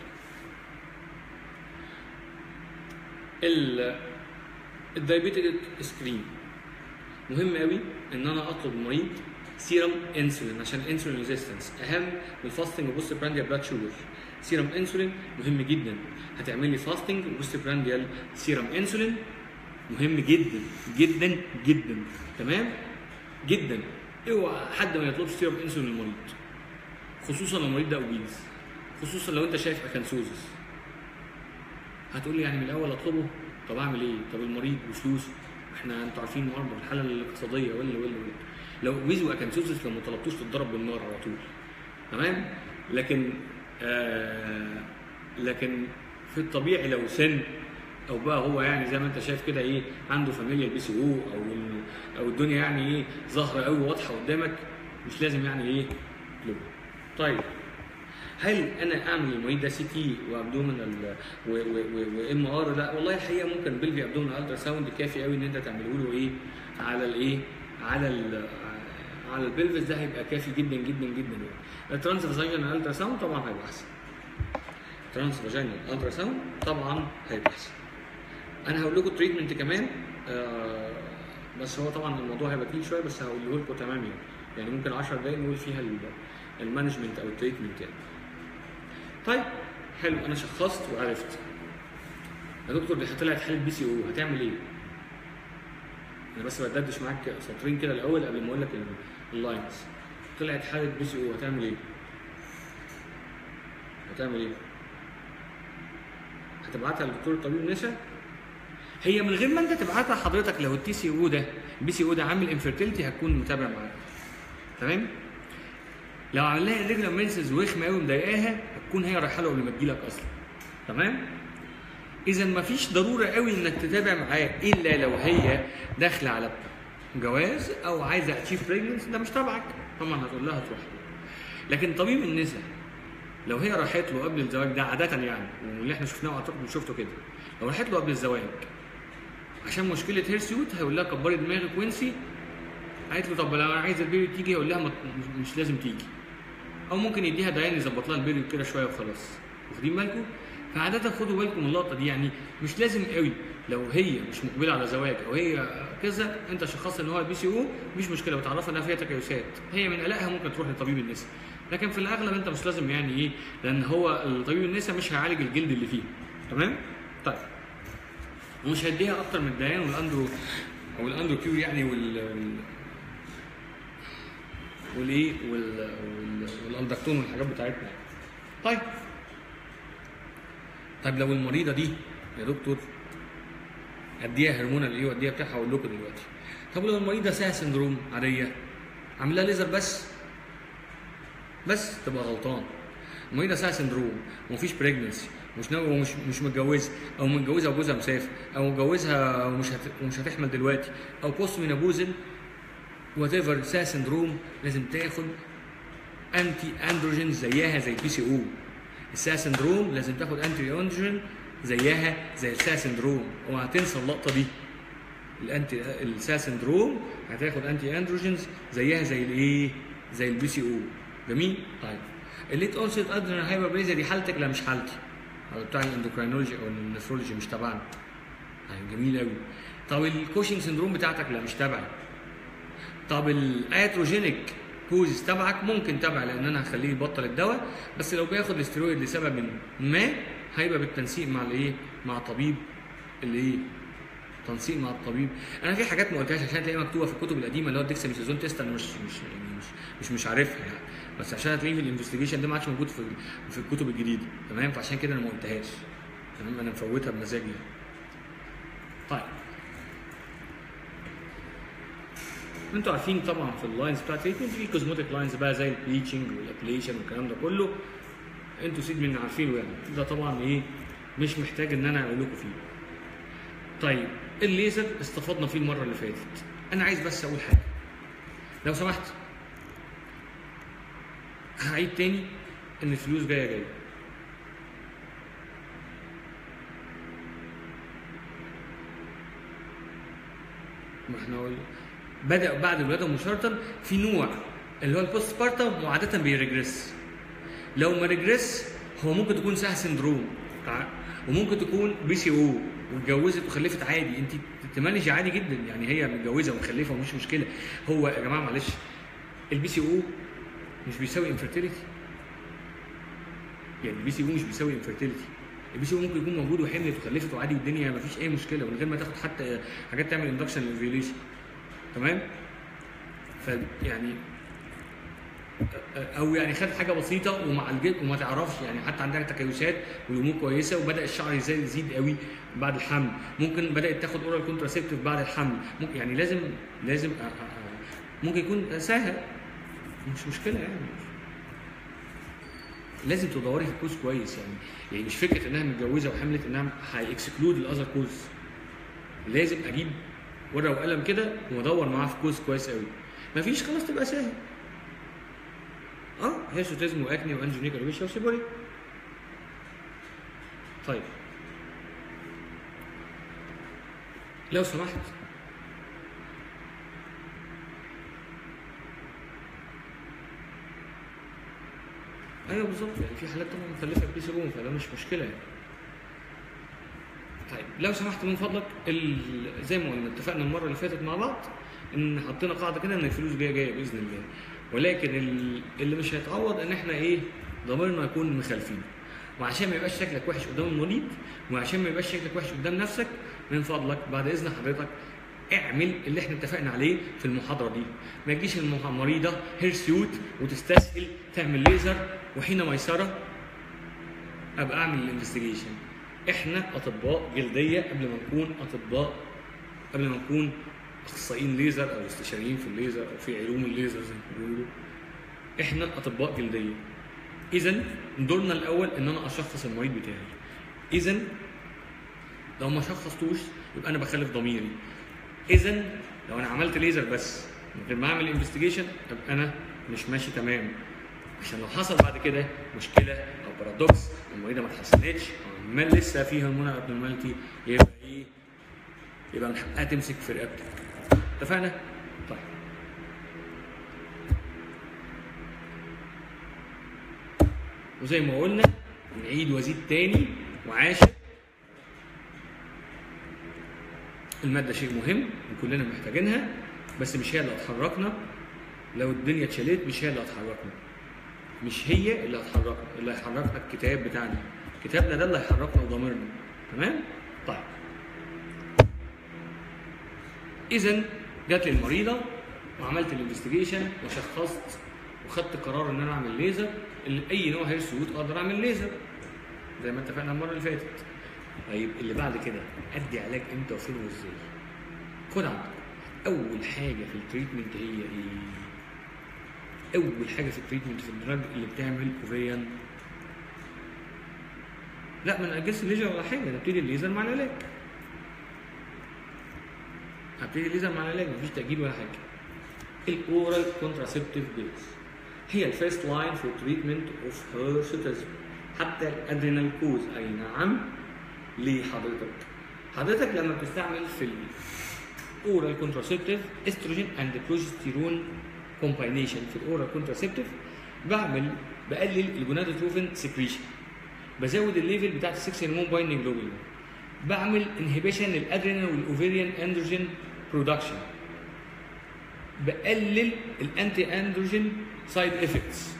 ال الدايبيتيك سكرين مهم قوي ان انا اطلب المريض سيرم انسولين عشان الانسولين ريزيستنس اهم من الفاستنج وبوست برانديال بلاد شوجر سيرم انسولين مهم جدا هتعمل لي فاستنج وبوست برانديال سيرم انسولين مهم جدا جدا جدا تمام جدا اوعى حد ما يطلبش سيرم انسولين للمريض خصوصا لو المريض ده اوبيز خصوصا لو انت شايف اكنسوزس هتقول لي يعني من الاول اطلبه طب اعمل ايه طب المريض وفلوس احنا انتوا عارفين برضه الحاله الاقتصاديه ولا ولا ولا لو اوبيز واكنسوزس لو ما طلبتوش تتضرب بالنار على طول تمام لكن آه لكن في الطبيعي لو سن او بقى هو يعني زي ما انت شايف كده ايه عنده فاميليا بي سي او او ال- او الدنيا يعني ايه ظاهره قوي واضحه قدامك مش لازم يعني ايه تطلبه. طيب هل انا اعمل المريض ده سي تي وابدومينال وام ار لا والله الحقيقه ممكن بلفي ابدومينال الترا ساوند كافي قوي ان انت تعمله له ايه على الايه على ال على البلفس ده هيبقى كافي جدا جدا جدا يعني الترانس فاجينال الترا ساوند طبعا هيبقى احسن ترانس فاجينال الترا ساوند طبعا هيبقى احسن انا هقول لكم تريتمنت كمان آه بس هو طبعا الموضوع هيبقى تقيل شويه بس هقوله لكم تمام يعني يعني ممكن 10 دقايق نقول فيها ال- المانجمنت او التريتمنت يعني طيب حلو انا شخصت وعرفت يا دكتور دي طلعت حاله بي سي او هتعمل ايه؟ انا بس بدردش معاك سطرين كده الاول قبل ما اقول لك ال- اللاينز طلعت حاله بي سي او هتعمل ايه؟ هتعمل ايه؟ هتبعتها لدكتور طبيب نساء هي من غير ما انت تبعتها حضرتك لو التي سي او ده البي سي او ده عامل انفيرتيلتي هتكون متابع معاك تمام؟ لو عمل لها الريجولار مينسز ورخمه قوي مضايقاها هتكون هي رايحه له قبل ما تجيلك اصلا تمام اذا مفيش ضروره قوي انك تتابع معاه الا لو هي داخله على جواز او عايزه اتشيف بريجننس ده مش تبعك طبعا هتقول لها تروح لكن طبيب النساء لو هي راحت له قبل الزواج ده عاده يعني واللي احنا شفناه اعتقد شفته كده لو راحت له قبل الزواج عشان مشكله هيرسيوت هيقول لها كبري دماغك وانسي قالت له طب لو انا عايزه البيبي تيجي هيقول لها ما- مش- مش لازم تيجي او ممكن يديها دعايه يظبط لها البيبي كده شويه وخلاص واخدين بالكم فعاده خدوا بالكم من اللقطه دي يعني مش لازم قوي لو هي مش مقبله على زواج او هي كذا انت شخصت ان هو بي سي او مش مشكله وتعرفها انها فيها تكيسات هي من قلقها ممكن تروح لطبيب النساء لكن في الاغلب انت مش لازم يعني ايه لان هو طبيب النساء مش هيعالج الجلد اللي فيه تمام طيب ومش هيديها اكتر من الديان والاندرو او الاندرو كيو يعني وال, وال... والايه وال... وال... والالدكتون والحاجات بتاعتنا يعني. طيب طيب لو المريضه دي يا دكتور اديها هرمونال ايه واديها بتاعها هقول لكم دلوقتي طب لو المريضه ساها سندروم عاديه عامل لها ليزر بس بس تبقى غلطان المريضه ساها سندروم ومفيش بريجنسي مش ناوي ومش مش متجوزه او متجوزه وجوزها مسافر او متجوزها ومش هت... ومش هتحمل دلوقتي او بوست مينابوزل وات ايفر سا سندروم لازم تاخد انتي اندروجين زيها زي البي سي او السا سندروم لازم تاخد انتي اندروجين زيها زي السا سندروم وهتنسى اللقطه دي الانتي السا سندروم هتاخد انتي اندروجينز زيها زي الايه زي البي سي او جميل طيب الليت اونست ادرينال هايبربليزيا دي حالتك لا مش حالتي او بتاع الاندوكرينولوجي او النفرولوجي مش تبعنا طيب جميل قوي طب الكوشنج سندروم بتاعتك لا مش تبعي طب الاتروجينيك كوزز تبعك ممكن تبع لان انا هخليه يبطل الدواء بس لو بياخد الاسترويد لسبب ما هيبقى بالتنسيق مع الايه مع طبيب الايه تنسيق مع الطبيب انا في حاجات ما قلتهاش عشان تلاقيها مكتوبه في الكتب القديمه اللي هو الديكساميثازون تيست انا مش مش يعني مش مش, مش عارفها يعني بس عشان هتلاقيه في الانفستيجيشن ده ما عادش موجود في في الكتب الجديده تمام فعشان كده انا ما قلتهاش تمام انا مفوتها بمزاجي يعني. طيب انتوا عارفين طبعا في اللاينز بتاعت تريتمنت في كوزموتيك لاينز بقى زي البليتشنج والابليشن والكلام ده كله انتوا سيد من عارفينه يعني ده طبعا ايه مش محتاج ان انا اقول لكم فيه طيب الليزر استفدنا فيه المره اللي فاتت انا عايز بس اقول حاجه لو سمحت هعيد تاني ان الفلوس جايه جايه ما احنا قلنا بدا بعد الولاده مباشره في نوع اللي هو البوست بارتم وعاده بيرجريس لو ما ريجريس هو ممكن تكون ساه سندروم تع- وممكن تكون بي سي او واتجوزت وخلفت عادي انت تمانج عادي جدا يعني هي متجوزه ومخلفه ومش مشكله هو يا جماعه معلش البي سي او مش بيساوي انفيرتيليتي يعني البي سي او مش بيساوي انفيرتيليتي البي سي او ممكن يكون موجود وحملت وخلفت وعادي والدنيا ما فيش اي مشكله ومن غير ما تاخد حتى حاجات تعمل اندكشن للفيوليشن تمام ف يعني او يعني خد حاجه بسيطه ومع الجد وما تعرفش يعني حتى عندها تكيسات والامور كويسه وبدا الشعر يزيد يزيد قوي بعد الحمل ممكن بدات تاخد اورال كونتراسيبتيف بعد الحمل ممكن يعني لازم لازم أ- أ- أ- ممكن يكون سهل مش مشكله يعني لازم تدوري في الكوز كويس يعني يعني مش فكره انها متجوزه وحملت انها هيكسكلود الاذر كوز لازم اجيب ورقه وقلم كده وادور معاها في كوز كويس قوي مفيش خلاص تبقى سهل اه هيرسوتيزم واكني وانجينيك الويشا وسيبوري طيب لو سمحت ايوه بالظبط يعني في حالات طبعا مكلفه بي سي روم فده مش مشكله يعني طيب لو سمحت من فضلك ال... زي ما قلنا اتفقنا المره اللي فاتت مع بعض ان حطينا قاعده كده ان الفلوس جايه جايه باذن الله ولكن ال- اللي مش هيتعوض ان احنا ايه ضميرنا يكون مخالفين وعشان ما يبقاش شكلك وحش قدام المريض وعشان ما يبقاش شكلك وحش قدام نفسك من فضلك بعد اذن حضرتك اعمل اللي احنا اتفقنا عليه في المحاضره دي ما تجيش المح- المريضه هير سيوت وتستسهل تعمل ليزر وحين ميسره ابقى اعمل الانفستيجيشن احنا اطباء جلديه قبل ما نكون اطباء قبل ما نكون اخصائيين ليزر او استشاريين في الليزر او في علوم الليزر زي ما بيقولوا احنا اطباء جلديه اذا دورنا الاول ان انا اشخص المريض بتاعي اذا لو ما شخصتوش يبقى انا بخالف ضميري اذا لو انا عملت ليزر بس من غير ما اعمل انفستيجيشن يبقى انا مش ماشي تمام عشان لو حصل بعد كده مشكله او بارادوكس المريضه ما اتحسنتش او عمال لسه فيها هرمونال ابنورماليتي يبقى ايه يبقى من حقها تمسك في رقبتك اتفقنا؟ طيب وزي ما قلنا نعيد وازيد تاني وعاشر المادة شيء مهم وكلنا محتاجينها بس مش هي اللي هتحركنا لو الدنيا اتشالت مش هي اللي هتحركنا مش هي اللي هتحركنا اللي هيحركنا الكتاب بتاعنا كتابنا ده اللي هيحركنا وضميرنا تمام؟ طيب اذا جات لي المريضه وعملت الانفستيجيشن وشخصت وخدت قرار ان انا اعمل ليزر اللي اي نوع هير سوت اقدر اعمل ليزر زي ما اتفقنا المره اللي فاتت طيب اللي بعد كده ادي علاج امتى وفين وازاي خد عندك اول حاجه في التريتمنت هي ايه اول حاجه في التريتمنت في الدراج اللي بتعمل اوفيريان لا ما ناجلش الليزر ولا حاجه نبتدي الليزر مع العلاج هبتدي الليزر مع العلاج مفيش تاجيل ولا حاجه الاورال كونتراسبتيف بيلز هي الفيرست لاين في تريتمنت اوف هيرسوتيزم حتى الادرينال كوز اي نعم ليه حضرتك حضرتك لما بتستعمل في الاورال كونتراسبتيف استروجين اند بروجستيرون كومباينيشن في الاورال كونتراسبتيف بعمل بقلل الجونادوتروفين سكريشن بزود الليفل بتاعت السكس هرمون بايندنج جلوبولين بعمل انهبيشن للادرينال والاوفيريان اندروجين برودكشن بقلل الانتي اندروجين سايد افكتس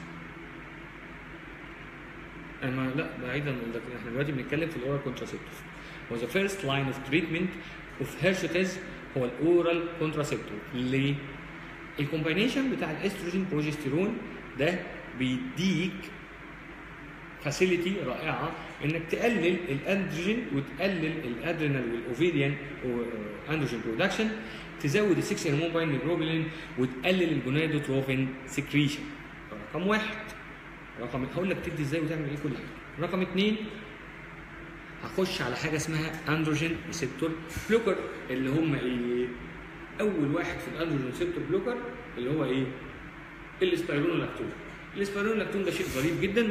انا لا بعيدا عن ده احنا دلوقتي بنتكلم في الاورال كونتراسبتيف was the first line of treatment of Hirschsprung هو الاورال كونتراسبتيف ليه؟ الكومباينيشن بتاع الاستروجين بروجستيرون ده بيديك فاسيلتي رائعه انك تقلل الاندروجين وتقلل الادرينال والاوفيريان اندروجين برودكشن تزود السكس هرمون باين جلوبولين وتقلل الجونادوتروفين سكريشن رقم واحد رقم هقول لك تدي ازاي وتعمل ايه كل حاجه رقم اثنين هخش على حاجه اسمها اندروجين ريسبتور بلوكر اللي هم ايه اول واحد في الاندروجين ريسبتور بلوكر اللي هو ايه الاسبيرونولاكتون الاسبيرونولاكتون ده شيء ظريف جدا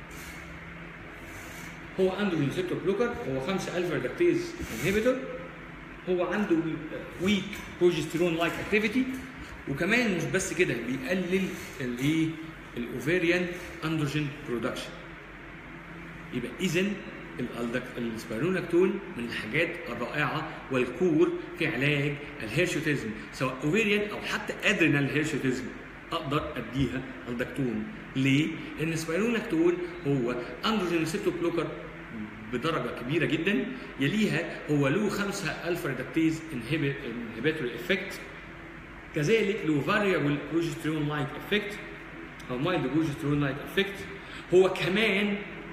هو اندروجين ريسبتور بلوكر هو 5 الفا ريدكتيز انهبيتور هو عنده ويك بروجستيرون لايك اكتيفيتي وكمان مش بس كده بيقلل الايه الاوفيريان اندروجين برودكشن يبقى اذا السبيروناكتون من الحاجات الرائعه والكور في علاج الهيرشوتيزم سواء اوفيريان او حتى ادرينال هيرشوتيزم اقدر اديها الدكتون ليه؟ لان السبيروناكتون هو اندروجين ريسبتور بلوكر بدرجه كبيره جدا يليها هو له 5 الفا ريدكتيز انهبيتوري افكت كذلك له فاريبل بروجسترون لايك افكت او مايلد بروجسترون لايك افكت هو كمان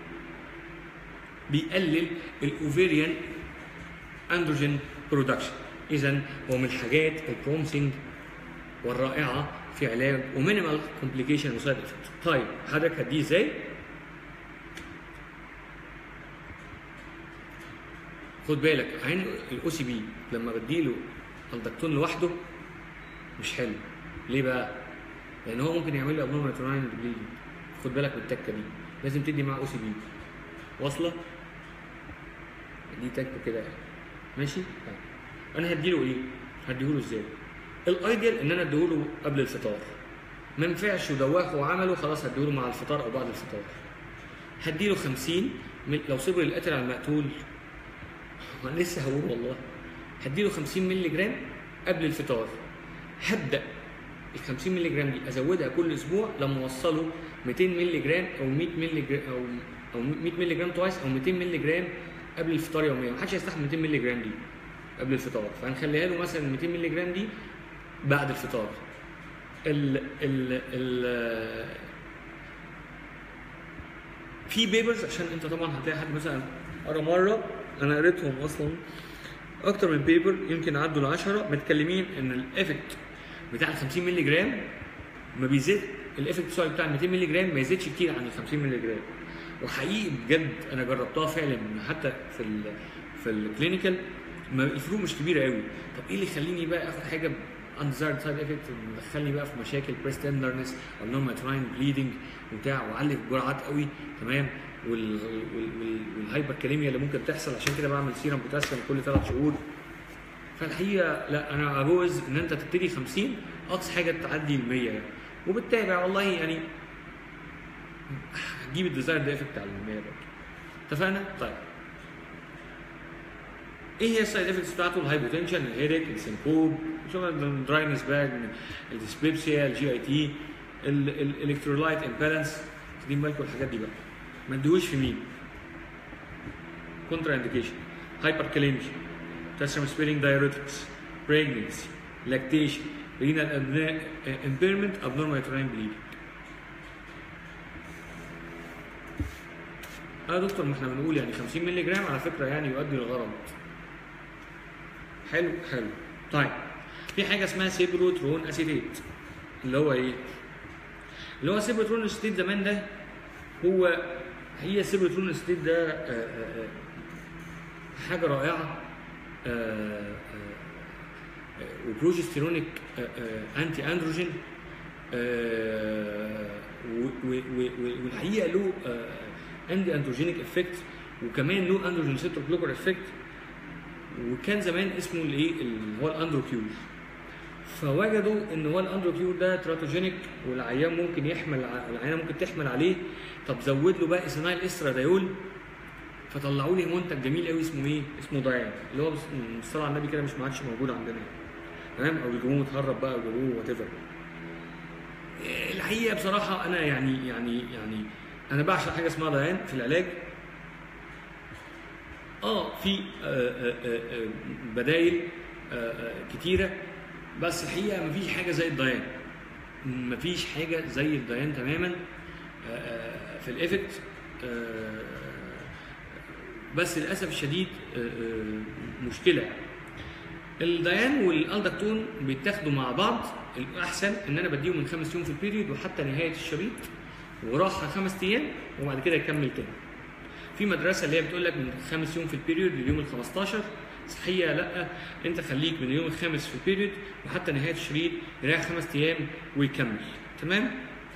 بيقلل الاوفيريان اندروجين برودكشن اذا هو من الحاجات البرومسنج والرائعه في علاج ومينيمال كومبليكيشن وسايد افكت طيب حضرتك هديه ازاي؟ خد بالك عين الاو سي بي لما بديله الدكتون لوحده مش حلو ليه بقى؟ لان هو ممكن يعمل لي ابنورمال ترونين بليدنج خد بالك من التكه دي لازم تدي معاه او سي بي واصله؟ دي تكه كده يعني ماشي؟ طيب. انا هديله ايه؟ هديهوله ازاي؟ الايديال ان انا اديهوله قبل الفطار ما ينفعش ودوخه وعمله خلاص هديهوله مع الفطار او بعد الفطار هديله 50 من- لو صبر القاتل على المقتول انا لسه هقول والله هديله 50 مللي جرام قبل الفطار هبدا ال 50 مللي جرام دي ازودها كل اسبوع لما اوصله 200 مللي جرام او 100 مللي جرام او او 100 مللي جرام توايس او 200 مللي جرام قبل الفطار يوميا محدش هيستحمل 200 مللي جرام دي قبل الفطار فهنخليها له مثلا 200 مللي جرام دي بعد الفطار ال ال ال في بيبرز عشان انت طبعا هتلاقي حد مثلا قرا مره انا قريتهم اصلا اكتر من بيبر يمكن عدوا ال 10 متكلمين ان الافكت بتاع ال 50 مللي جرام ما بيزيد الافكت سوري بتاع ال 200 مللي جرام ما يزيدش كتير عن ال 50 مللي جرام وحقيقي بجد انا جربتها فعلا حتى في ال في الكلينيكال ما الفروق مش كبيره قوي طب ايه اللي يخليني بقى اخد حاجه اندزايرد سايد افكت مدخلني بقى في مشاكل بريست تندرنس او نورمال تراين بليدنج وبتاع وعلي الجرعات قوي تمام وال وال وال والهايبر كاليميا اللي ممكن تحصل عشان كده بعمل سيرم بوتاسيوم كل ثلاث شهور فالحقيقه لا انا اجوز ان انت تبتدي 50 اقصى حاجه تعدي ال 100 يعني وبالتابع والله يعني هتجيب الديزاير افكت على ال 100 برضه اتفقنا؟ طيب ايه هي السايد افكتس بتاعته؟ الهايبوتنشن، الهيدك، السنكوب، الدراينس باج، الديسبيبسيا، الجي اي تي، الالكترولايت امبالانس، واخدين بالكم الحاجات دي بقى. ما ندوش في مين؟ كونترا انديكيشن، هايبر كاليميا، potassium sparing diuretics, pregnancy, lactation, renal abna- impairment, abnormal uterine bleeding. اه يا دكتور ما احنا بنقول يعني 50 مللي جرام على فكره يعني يؤدي للغرض. حلو حلو. طيب في حاجه اسمها سيبروترون اسيتيت اللي هو ايه؟ اللي هو سيبروترون اسيتيت زمان ده هو هي سيبروترون اسيتيت ده آه، آه، آه، حاجه رائعه آه، آه، آه، وبروجستيرونيك آه، آه، انتي اندروجين آه، و- و- و- و- والحقيقه له انتي اندروجينيك افكت وكمان له اندروجين ريسبتور بلوكر افكت وكان زمان اسمه الايه اللي هو الاندروكيول فوجدوا ان هو الاندروكيور ده تراتوجينيك والعيان ممكن يحمل ع- العيانه ممكن تحمل عليه طب زود له بقى ايثانايل استرادايول فطلعوا لي منتج جميل قوي اسمه ايه؟ اسمه دايان اللي هو بس- بالصلاه على النبي كده مش ما عادش موجود عندنا تمام او يجيبوه متهرب بقى او يجيبوه وات ايفر الحقيقه بصراحه انا يعني يعني يعني انا بعشق حاجه اسمها دايان في العلاج اه في آه، آه، آه، آه، بدايل آه، آه، كتيره بس الحقيقه مفيش حاجه زي الديان مفيش حاجه زي الديان تماما آه، آه، في الايفكت آه، بس للاسف الشديد آه، آه، مشكله الديان والالدكتون بيتاخدوا مع بعض الاحسن ان انا بديهم من خمس يوم في البيريود وحتى نهايه الشريط وراحه خمس ايام وبعد كده يكمل تاني في مدرسه اللي هي بتقول لك من خمس يوم في البيريود لليوم ال 15 صحيح لا انت خليك من اليوم الخامس في البيريود وحتى نهايه الشريط يريح خمس ايام ويكمل تمام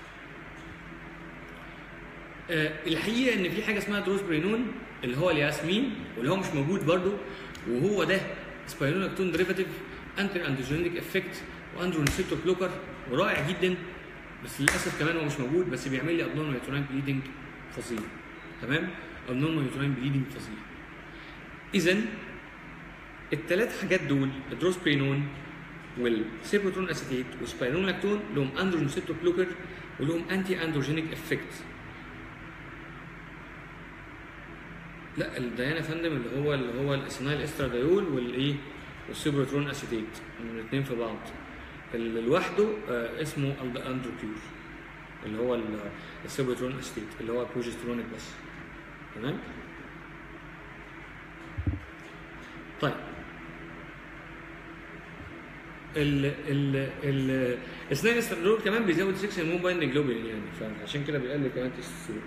آه الحقيقه ان في حاجه اسمها دروسبرينون اللي هو الياسمين واللي هو مش موجود برضو وهو ده سبايرونكتون ديريفاتيف انتي اندروجينيك افكت واندرون ريسبتور بلوكر ورائع جدا بس للاسف كمان هو مش موجود بس بيعمل لي ابنورمال يوتراين بليدنج فظيع تمام ابنورمال يوتراين بليدنج فظيع اذا الثلاث حاجات دول الدروسبرينون والسيبروتون اسيتيت والسبايرونكتون لهم اندرون ريسبتور بلوكر ولهم انتي اندروجينيك افكت لا الديان يا فندم اللي هو اللي هو الاسينايل استرادايول والايه والسيبروترون اسيتيت الاثنين في بعض اللي لوحده آه اسمه الاندروكيور اللي هو ال- السيبروترون اسيتيت اللي هو بروجسترونيك بس تمام طيب ال ال ال اثنين استرادايول كمان بيزود 6 هرمون بايندنج جلوبولين يعني فعشان كده بيقلل كمان تستوستيرون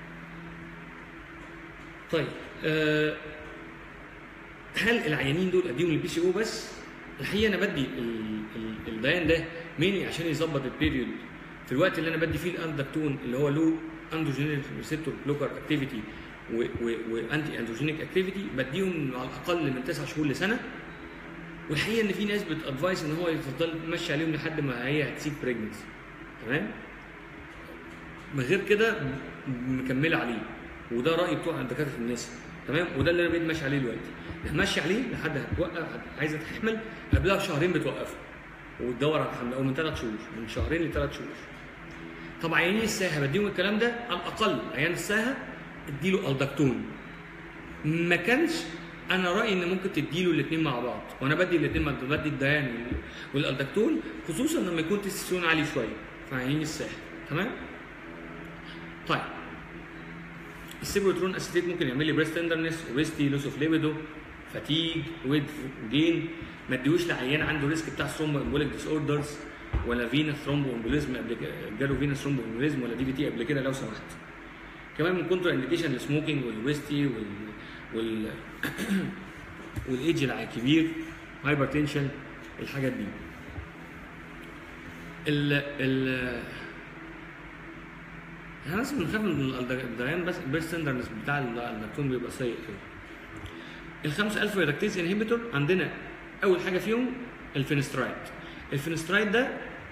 طيب آه هل العيانين دول اديهم البي سي او بس؟ الحقيقه انا بدي ال- ال- الديان ده ميني عشان يظبط البيريود في الوقت اللي انا بدي فيه الاندكتون اللي هو له اندروجينيك ريسبتور بلوكر اكتيفيتي وانتي اندروجينيك اكتيفيتي بديهم على الاقل من تسع شهور لسنه والحقيقه ان في ناس بتادفايس ان هو يفضل ماشي عليهم لحد ما هي هتسيب بريجنسي تمام؟ من غير كده م- مكمله عليه وده راي بتوع دكاتره النساء تمام وده اللي انا بقيت ماشي عليه دلوقتي ماشي عليه لحد هتوقف هت- عايزه تحمل قبلها بشهرين بتوقفه وتدور على الحمل او من ثلاث شهور من شهرين لثلاث شهور طب عيانين الساهه بديهم الكلام ده على الاقل عيان الساهه اديله الدكتون ما كانش انا رايي ان ممكن تديله الاثنين مع بعض وانا بدي الاثنين مع بدي الديان وال- والالدكتون خصوصا لما يكون تستوستيرون عالي شويه في عيانين الساهه تمام طيب السيبروترون اسيتيت ممكن يعمل لي بريست تندرنس اوبستي لوس اوف ليبيدو فاتيج ويد جين ما اديهوش لعيان عنده ريسك بتاع ثرومبو امبوليك ديس اوردرز ولا فينا ثرومبو امبوليزم قبل كده جاله فينا ثرومبو امبوليزم ولا دي بي تي قبل كده لو سمحت كمان من كونترا انديكيشن للسموكينج والاوبستي وال وال والايدج الكبير هايبر تنشن الحاجات دي ال ال احنا بس بنخاف من الدريان بس البيرست تندرنس بتاع الدكتور بيبقى سيء كده ال 5000 ريدكتيز انهبيتور عندنا اول حاجه فيهم الفينسترايد الفينسترايد ده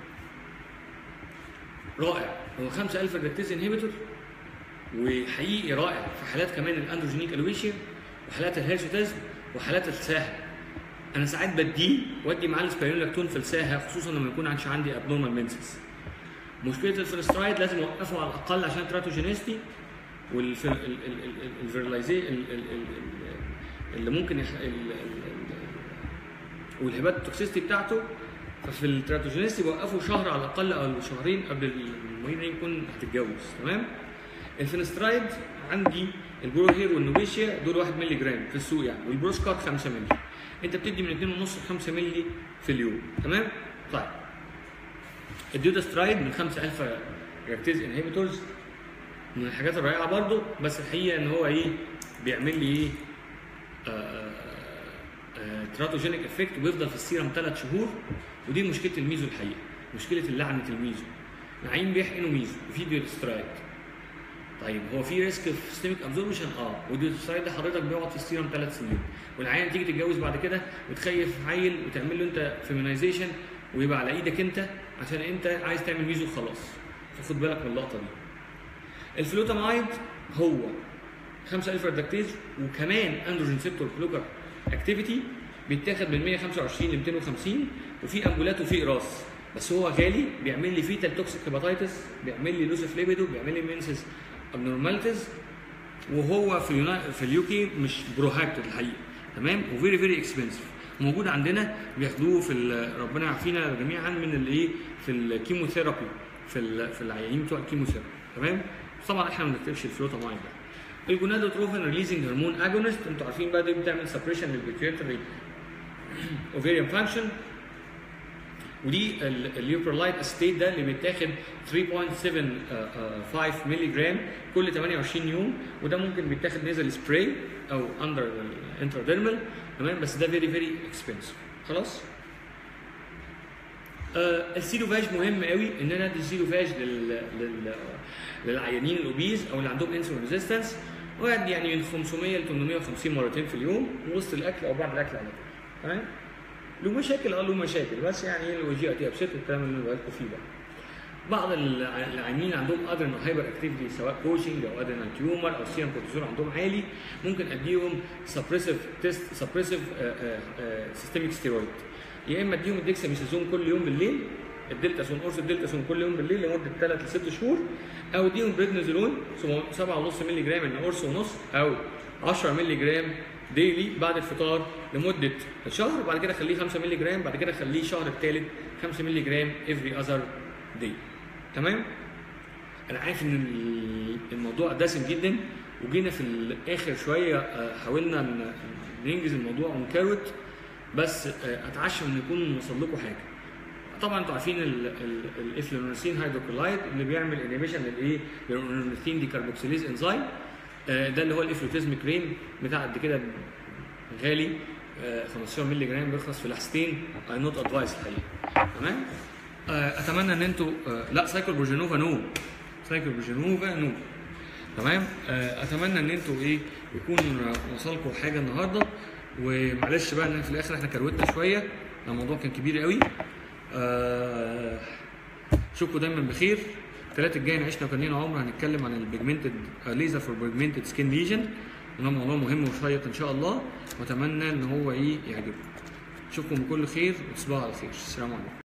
رائع هو 5000 ريدكتيز انهبيتور وحقيقي رائع في حالات كمان الاندروجينيك الويشيا وحالات الهيرشوتازم وحالات الساهه انا ساعات بديه وادي معاه السبايرونلاكتون في الساهه خصوصا لما يكون عندش عندي ابنورمال منسس مشكله الفينسترايد لازم اوقفه على الاقل عشان تراتوجينيستي والفيرلايزي اللي ممكن يح... ال- ال- ال- والهبات التوكسيستي بتاعته ففي التراتوجينيستي بوقفه شهر على الاقل او شهرين قبل المريض يكون هتتجوز تمام الفينسترايد عندي البروهير والنوبيشيا دول 1 مللي جرام في السوق يعني والبروسكات 5 مللي انت بتدي من 2.5 ل 5 مللي في اليوم تمام طيب الديودسترايد من 5000 ريكتيز انهبيتورز من الحاجات الرائعه برضو بس الحقيقه ان هو ايه بيعمل لي ايه تراتوجينيك افكت وبيفضل في السيرم ثلاث شهور ودي مشكله الميزو الحقيقه مشكله لعنه الميزو العين بيحقنوا ميزو وفي ديودسترايد طيب هو في ريسك في سيستميك ابزوربشن اه والديودسترايد ده حضرتك بيقعد في السيرم ثلاث سنين والعيان تيجي تتجوز بعد كده وتخيف عيل وتعمل له انت فيمينايزيشن ويبقى على ايدك انت عشان انت عايز تعمل ميزو خلاص فخد بالك من اللقطه دي الفلوتامايد هو 5000 ريدكتيز وكمان اندروجين سيبتور بلوكر اكتيفيتي بيتاخد من 125 ل 250 وفي امبولات وفي اقراص بس هو غالي بيعمل لي فيتال توكسيك هيباتيتس بيعمل لي لوسيف ليبيدو بيعمل لي مينسس ابنورماليتيز وهو في اليونا... في اليو كي مش بروهاكتد الحقيقه تمام وفيري فيري اكسبنسيف موجود عندنا بياخدوه في ال- ربنا يعافينا جميعا من الايه في الكيموثيرابي في ال- في العيانين بتوع الكيموثيرابي تمام طبعا احنا ما بنكتبش الفلوتامايد ده الجونادوتروفين ريليزنج هرمون اجونست انتوا عارفين بقى دي بتعمل سبريشن للبيتيوتري اوفيريان فانكشن ودي اليوبرلايت استيت ده اللي بيتاخد 3.75 مللي جرام كل 28 يوم وده ممكن بيتاخد نيزل سبراي او اندر انتراديرمال تمام بس ده فيري فيري اكسبنسيف خلاص آه السيلوفاج مهم قوي ان انا ادي السيلوفاج لل... لل... للعيانين الاوبيز او اللي عندهم انسولين ريزيستنس وادي يعني من 500 ل 850 مرتين في اليوم وسط الاكل او بعد الاكل على طول تمام له مشاكل اه له مشاكل بس يعني ايه الجي اي تي ابسيت والكلام اللي بقالكم فيه بقى بعض الع- العيانين عندهم ادرينال هايبر اكتيفيتي سواء كوشنج او ادرينال تيومر او سيرم كورتيزول عندهم عالي ممكن اديهم سبريسيف تيست سبريسيف سيستميك ستيرويد يا اما اديهم الديكساميثازون كل يوم بالليل الدلتاسون قرص الدلتاسون كل يوم بالليل لمده 3 ل 6 شهور او اديهم بريدنيزولون 7.5 مللي جرام من قرص ونص او 10 مللي جرام ديلي بعد الفطار لمده شهر بعد كده خليه 5 مللي جرام بعد كده خليه الشهر الثالث 5 مللي جرام افري اذر داي تمام انا عارف ان ال- الموضوع دسم جدا وجينا في الاخر شويه آه، حاولنا ن- ننجز الموضوع ونكروت بس آه، اتعشى ان يكون وصل لكم حاجه طبعا انتوا عارفين الافلونورسين هيدروكلايد اللي بيعمل انيبيشن للايه للانورنثين دي كاربوكسيليز انزيم آه، ده اللي هو الافلوتيزم كريم بتاع قد كده غالي آه، 15 مللي جرام بيخلص في لحظتين اي نوت ادفايس الحقيقه تمام آه، اتمنى ان انتوا آه، لا سايكل بروجينوفا نو سايكل بروجينوفا نو تمام آه، اتمنى ان انتوا ايه يكون وصلكم حاجه النهارده ومعلش بقى ان في الاخر احنا كروتنا شويه الموضوع كان كبير قوي آه، اشوفكم دايما بخير الثلاث الجاي نعيشنا وكان لينا عمر هنتكلم عن البيجمنتد ليزر فور بيجمنتد سكين ليجن وده موضوع مهم وشيق ان شاء الله واتمنى ان هو ايه يعجبكم اشوفكم بكل خير وتصبحوا على خير السلام عليكم